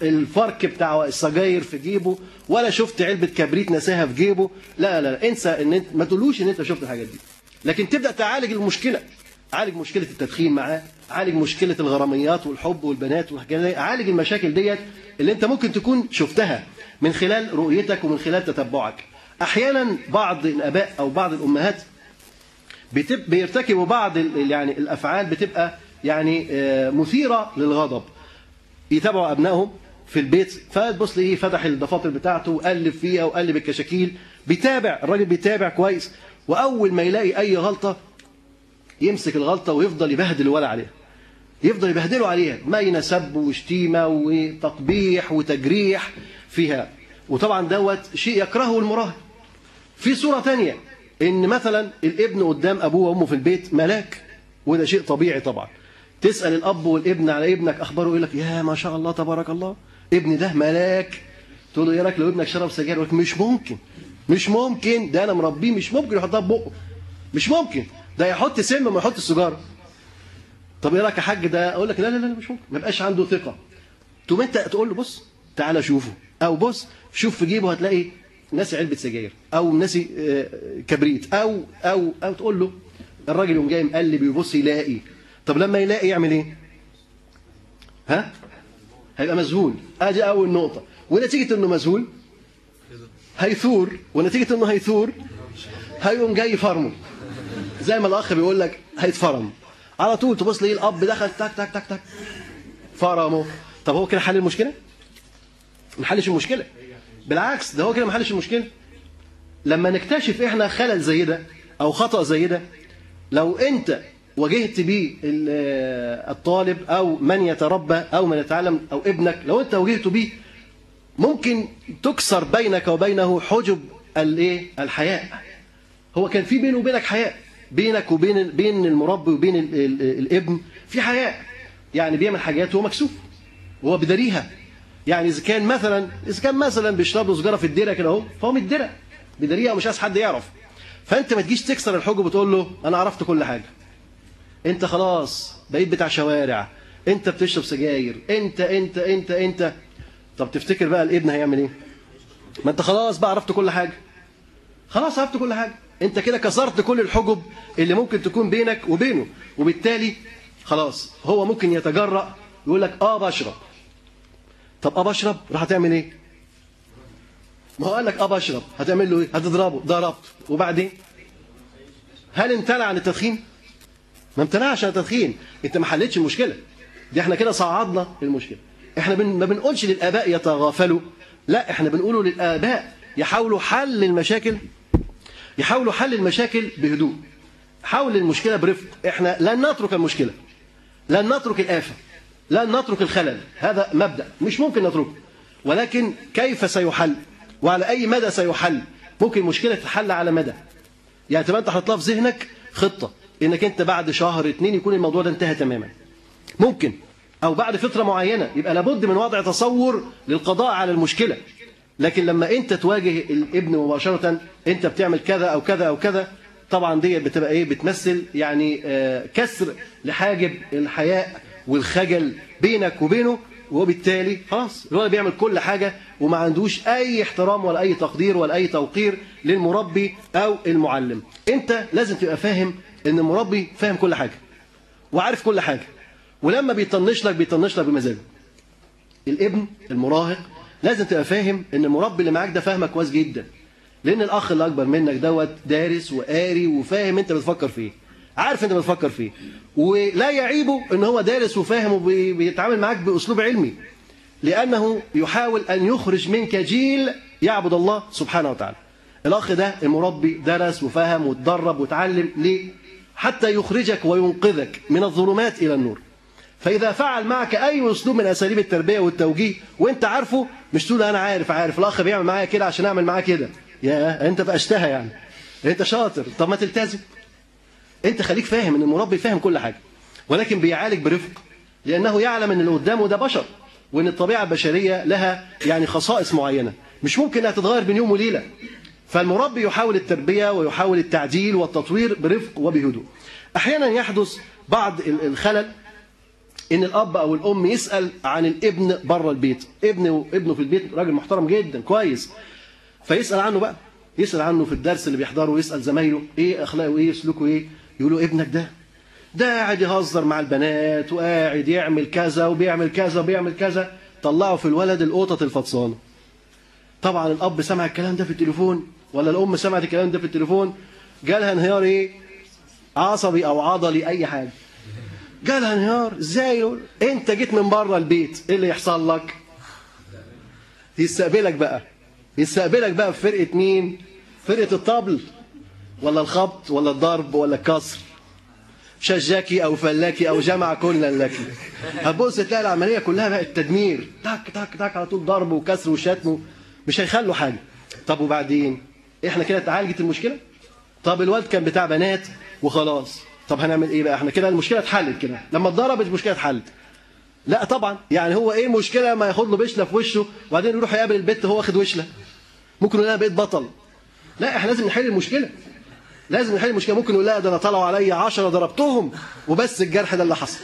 الفرك بتاع السجاير في جيبه ولا شفت علبه كبريت نساها في جيبه لا لا, لا. انسى ان انت ما تقولوش ان انت شفت الحاجات دي لكن تبدا تعالج المشكله عالج مشكله التدخين معاه عالج مشكله الغراميات والحب والبنات والحاجات دي عالج المشاكل ديت اللي انت ممكن تكون شفتها من خلال رؤيتك ومن خلال تتبعك احيانا بعض الاباء او بعض الامهات بتب بيرتكبوا بعض ال- يعني الافعال بتبقى يعني آه، مثيره للغضب يتابعوا ابنائهم في البيت فتبص ليه فتح الدفاتر بتاعته وقلب فيها وقلب الكشاكيل بيتابع الراجل بيتابع كويس واول ما يلاقي اي غلطه يمسك الغلطه ويفضل يبهدل الولد عليها يفضل يبهدله عليها ما سب وشتيمه وتقبيح وتجريح فيها وطبعا دوت شيء يكرهه المراهق في صورة تانية إن مثلا الابن قدام أبوه وأمه في البيت ملاك وده شيء طبيعي طبعا تسأل الأب والابن على ابنك أخباره يقول لك يا ما شاء الله تبارك الله ابني ده ملاك تقول له يا راجل لو ابنك شرب سجاير يقول لك مش ممكن مش ممكن ده أنا مربيه مش ممكن يحطها في بقه مش ممكن ده يحط سم ما يحط السيجاره طب ايه رايك يا حاج ده اقول لك لا لا لا مش ممكن ما يبقاش عنده ثقه تقوم انت تقول له بص تعالى شوفه او بص شوف في جيبه هتلاقي ناسي علبه سجاير او ناسي آه، كبريت او او او تقول له الراجل يقوم جاي مقلب يبص يلاقي طب لما يلاقي يعمل ايه؟ ها؟ هيبقى مذهول ادي اول نقطه ونتيجه انه مذهول هيثور ونتيجه انه هيثور هيقوم جاي فرمه زي ما الاخ بيقول لك هيتفرم على طول تبص ليه الاب دخل تك تك تك تك فرمه طب هو كده حل المشكله؟ ما حلش المشكله بالعكس ده هو كده ما حلش المشكله لما نكتشف احنا خلل زي ده او خطا زي ده لو انت واجهت بيه ال- الطالب او من يتربى او من يتعلم او ابنك لو انت واجهته بيه ممكن تكسر بينك وبينه حجب الايه الحياء هو كان في بينه وبينك حياء بينك وبين بين المربي وبين ال ال الابن في حياء يعني بيعمل حاجات وهو مكسوف وهو بداريها يعني اذا كان مثلا اذا كان مثلا بيشرب له سجاره في الديره كده اهو فهو متدرى بداريها ومش عايز حد يعرف فانت ما تجيش تكسر الحجب وتقول له انا عرفت كل حاجه انت خلاص بقيت بتاع شوارع انت بتشرب سجاير انت انت انت انت طب تفتكر بقى الابن هيعمل ايه ما انت خلاص بقى عرفت كل حاجه خلاص عرفت كل حاجه انت كده كسرت كل الحجب اللي ممكن تكون بينك وبينه وبالتالي خلاص هو ممكن يتجرأ يقول لك اه بشرب طب اه بشرب راح هتعمل ايه ما هو قال لك اه بشرب هتعمل له ايه هتضربه ضربت وبعدين هل امتنع عن التدخين ما امتنعش عن التدخين انت ما حلتش المشكله دي احنا كده صعدنا المشكله احنا بن... ما بنقولش للاباء يتغافلوا لا احنا بنقوله للاباء يحاولوا حل المشاكل يحاولوا حل المشاكل بهدوء حاول المشكله برفق احنا لن نترك المشكله لن نترك الآفة لن نترك الخلل هذا مبدأ مش ممكن نتركه ولكن كيف سيحل وعلى أي مدى سيحل ممكن مشكلة تحل على مدى يعني تبقى أنت حاططها في ذهنك خطة إنك أنت بعد شهر اتنين يكون الموضوع ده انتهى تماما ممكن أو بعد فترة معينة يبقى لابد من وضع تصور للقضاء على المشكلة لكن لما أنت تواجه الابن مباشرة أنت بتعمل كذا أو كذا أو كذا طبعا دي بتبقى ايه بتمثل يعني آه، كسر لحاجب الحياء والخجل بينك وبينه وبالتالي خلاص الولد بيعمل كل حاجه وما عندوش اي احترام ولا اي تقدير ولا اي توقير للمربي او المعلم انت لازم تبقى فاهم ان المربي فاهم كل حاجه وعارف كل حاجه ولما بيطنش لك بيطنش لك بمزاجه الابن المراهق لازم تبقى فاهم ان المربي اللي معاك ده فاهمك كويس جدا لان الاخ اللي اكبر منك دوت دارس وقاري وفاهم انت بتفكر فيه عارف انت بتفكر فيه ولا يعيبه ان هو دارس وفاهم وبيتعامل معاك باسلوب علمي لانه يحاول ان يخرج منك جيل يعبد الله سبحانه وتعالى الاخ ده المربي درس وفهم واتدرب واتعلم ليه حتى يخرجك وينقذك من الظلمات الى النور فإذا فعل معك أي أسلوب من أساليب التربية والتوجيه وأنت عارفه مش تقول أنا عارف عارف الأخ بيعمل معايا كده عشان أعمل معاه كده يا أنت فقشتها يعني أنت شاطر طب ما تلتزم أنت خليك فاهم إن المربي فاهم كل حاجة ولكن بيعالج برفق لأنه يعلم إن اللي قدامه ده بشر وإن الطبيعة البشرية لها يعني خصائص معينة مش ممكن إنها تتغير بين يوم وليلة فالمربي يحاول التربية ويحاول التعديل والتطوير برفق وبهدوء أحيانا يحدث بعض الخلل ان الاب او الام يسال عن الابن بره البيت ابنه ابنه في البيت راجل محترم جدا كويس فيسال عنه بقى يسال عنه في الدرس اللي بيحضره يسال زمايله ايه اخلاقه ايه سلوكه ايه يقولوا ابنك ده ده قاعد يهزر مع البنات وقاعد يعمل كذا وبيعمل كذا وبيعمل كذا طلعوا في الولد القطط الفطسانه طبعا الاب سمع الكلام ده في التليفون ولا الام سمعت الكلام ده في التليفون جالها انهيار ايه عصبي او عضلي اي حاجه جالها انهيار ازاي يقول انت جيت من بره البيت ايه اللي يحصل لك يستقبلك بقى يستقبلك بقى في فرقه مين فرقه الطبل ولا الخبط ولا الضرب ولا الكسر شجاكي او فلاكي او جمع كلا لك هتبص تلاقي العمليه كلها بقت تدمير تك تك تك على طول ضرب وكسر وشتم مش هيخلوا حاجه طب وبعدين احنا كده اتعالجت المشكله طب الواد كان بتاع بنات وخلاص طب هنعمل ايه بقى احنا كده المشكله اتحلت كده لما اتضربت المشكله اتحلت لا طبعا يعني هو ايه المشكله ما ياخد له بشله في وشه وبعدين يروح يقابل البت هو واخد وشله ممكن يقول لها بقيت بطل لا احنا لازم نحل المشكله لازم نحل المشكله ممكن يقول لها ده انا طلعوا عليا 10 ضربتهم وبس الجرح ده اللي حصل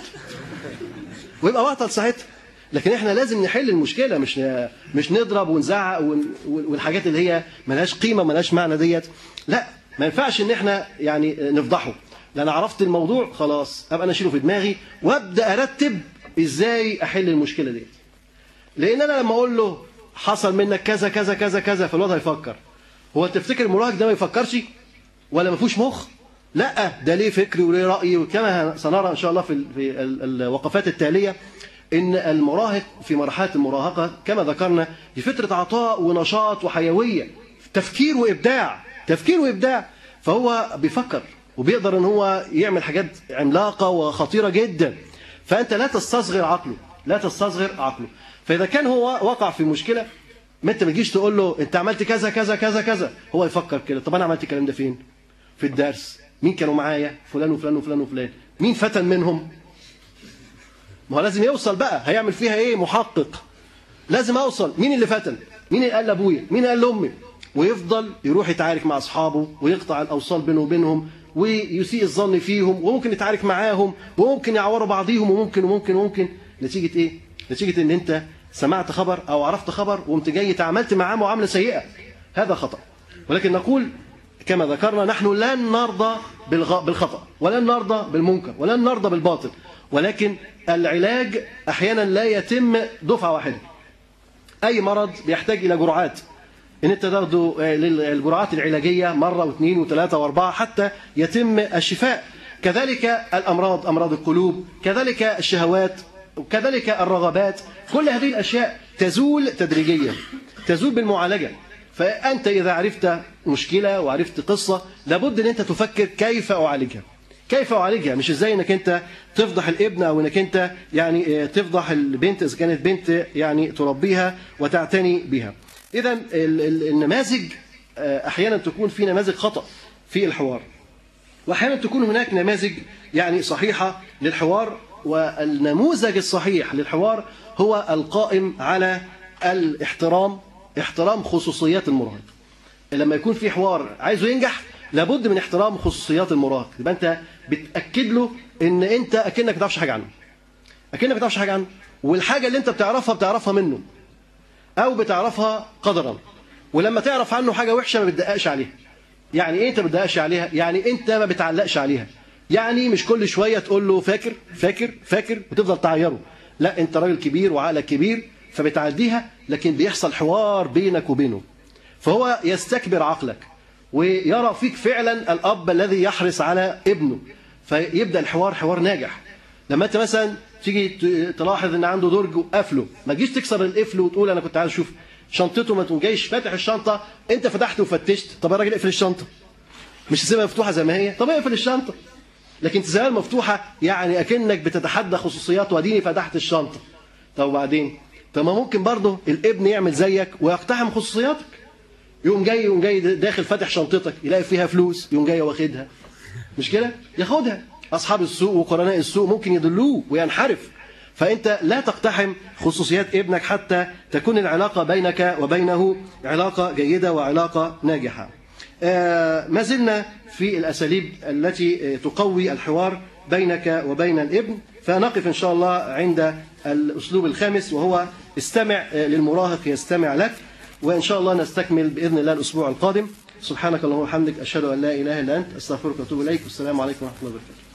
ويبقى بطل ساعتها لكن احنا لازم نحل المشكله مش مش نضرب ونزعق ون- والحاجات اللي هي ملهاش قيمه ملهاش معنى ديت لا ما ينفعش ان احنا يعني نفضحه لان عرفت الموضوع خلاص ابقى انا اشيله في دماغي وابدا ارتب ازاي احل المشكله ديت لان انا لما اقول له حصل منك كذا كذا كذا كذا فالواد هيفكر هو تفتكر المراهق ده ما يفكرش ولا ما فيهوش مخ لا ده ليه فكري وليه رايي وكما سنرى ان شاء الله في ال- في ال- الوقفات التاليه ان المراهق في مرحله المراهقه كما ذكرنا في فتره عطاء ونشاط وحيويه تفكير وابداع تفكير وابداع فهو بيفكر وبيقدر ان هو يعمل حاجات عملاقه وخطيره جدا فانت لا تستصغر عقله لا تستصغر عقله فاذا كان هو وقع في مشكله ما انت ما تجيش تقول له انت عملت كذا كذا كذا كذا هو يفكر كده طب انا عملت الكلام ده فين في الدرس مين كانوا معايا فلان وفلان وفلان وفلان مين فتن منهم ما هو لازم يوصل بقى هيعمل فيها ايه محقق لازم اوصل مين اللي فتن مين اللي قال لابويا مين اللي قال لامي ويفضل يروح يتعارك مع اصحابه ويقطع الاوصال بينه وبينهم ويسيء الظن فيهم وممكن يتعارك معاهم وممكن يعوروا بعضيهم وممكن وممكن وممكن نتيجه ايه نتيجه ان انت سمعت خبر او عرفت خبر وقمت جاي تعاملت معاه معامله سيئه هذا خطا ولكن نقول كما ذكرنا نحن لن نرضى بالغ- بالخطأ ولن نرضى بالمنكر ولن نرضى بالباطل ولكن العلاج أحيانا لا يتم دفعة واحدة أي مرض بيحتاج إلى جرعات إن أنت تاخده آه، لل- الجرعات العلاجية مرة واثنين وثلاثة وأربعة حتى يتم الشفاء كذلك الأمراض أمراض القلوب كذلك الشهوات وكذلك الرغبات كل هذه الأشياء تزول تدريجيا تزول بالمعالجة فأنت إذا عرفت مشكلة وعرفت قصة لابد أن أنت تفكر كيف أعالجها كيف أعالجها مش إزاي أنك أنت تفضح الابن أو أنك أنت يعني آه، تفضح البنت إذا كانت بنت يعني تربيها وتعتني بها إذا ال- ال- النماذج آه، أحيانا تكون في نماذج خطأ في الحوار واحيانا تكون هناك نماذج يعني صحيحه للحوار والنموذج الصحيح للحوار هو القائم على الاحترام احترام خصوصيات المراهق لما يكون في حوار عايزه ينجح لابد من احترام خصوصيات المراهق يبقى انت بتاكد له ان انت اكنك ما تعرفش حاجه عنه اكنك ما تعرفش حاجه عنه والحاجه اللي انت بتعرفها بتعرفها منه او بتعرفها قدرا ولما تعرف عنه حاجه وحشه ما بتدققش عليها يعني ايه انت ما بتدققش عليها يعني انت ما بتعلقش عليها يعني مش كل شويه تقول له فاكر فاكر فاكر وتفضل تعيره لا انت راجل كبير وعقلك كبير فبتعديها لكن بيحصل حوار بينك وبينه فهو يستكبر عقلك ويرى فيك فعلا الاب الذي يحرص على ابنه فيبدا الحوار حوار ناجح لما انت مثلا تيجي ت- تلاحظ ان عنده درج وقفله ما تجيش تكسر القفل وتقول انا كنت عايز اشوف شنطته ما تقوم جايش فاتح الشنطه انت فتحت وفتشت طب يا راجل اقفل الشنطه مش تسيبها مفتوحه زي ما هي طب اقفل الشنطه لكن تسيبها مفتوحه يعني اكنك بتتحدى خصوصيات واديني فتحت الشنطه طب وبعدين طب ما ممكن برضه الابن يعمل زيك ويقتحم خصوصياتك يقوم جاي يقوم جاي داخل فاتح شنطتك يلاقي فيها فلوس يقوم جاي واخدها مش كده ياخدها اصحاب السوق وقرناء السوق ممكن يضلوه وينحرف فانت لا تقتحم خصوصيات ابنك حتى تكون العلاقه بينك وبينه علاقه جيده وعلاقه ناجحه آه، ما زلنا في الاساليب التي آه، تقوي الحوار بينك وبين الابن فنقف إن شاء الله عند الأسلوب الخامس وهو استمع للمراهق يستمع لك وإن شاء الله نستكمل بإذن الله الأسبوع القادم سبحانك اللهم وبحمدك أشهد أن لا إله إلا أنت أستغفرك وأتوب إليك والسلام عليكم ورحمة الله وبركاته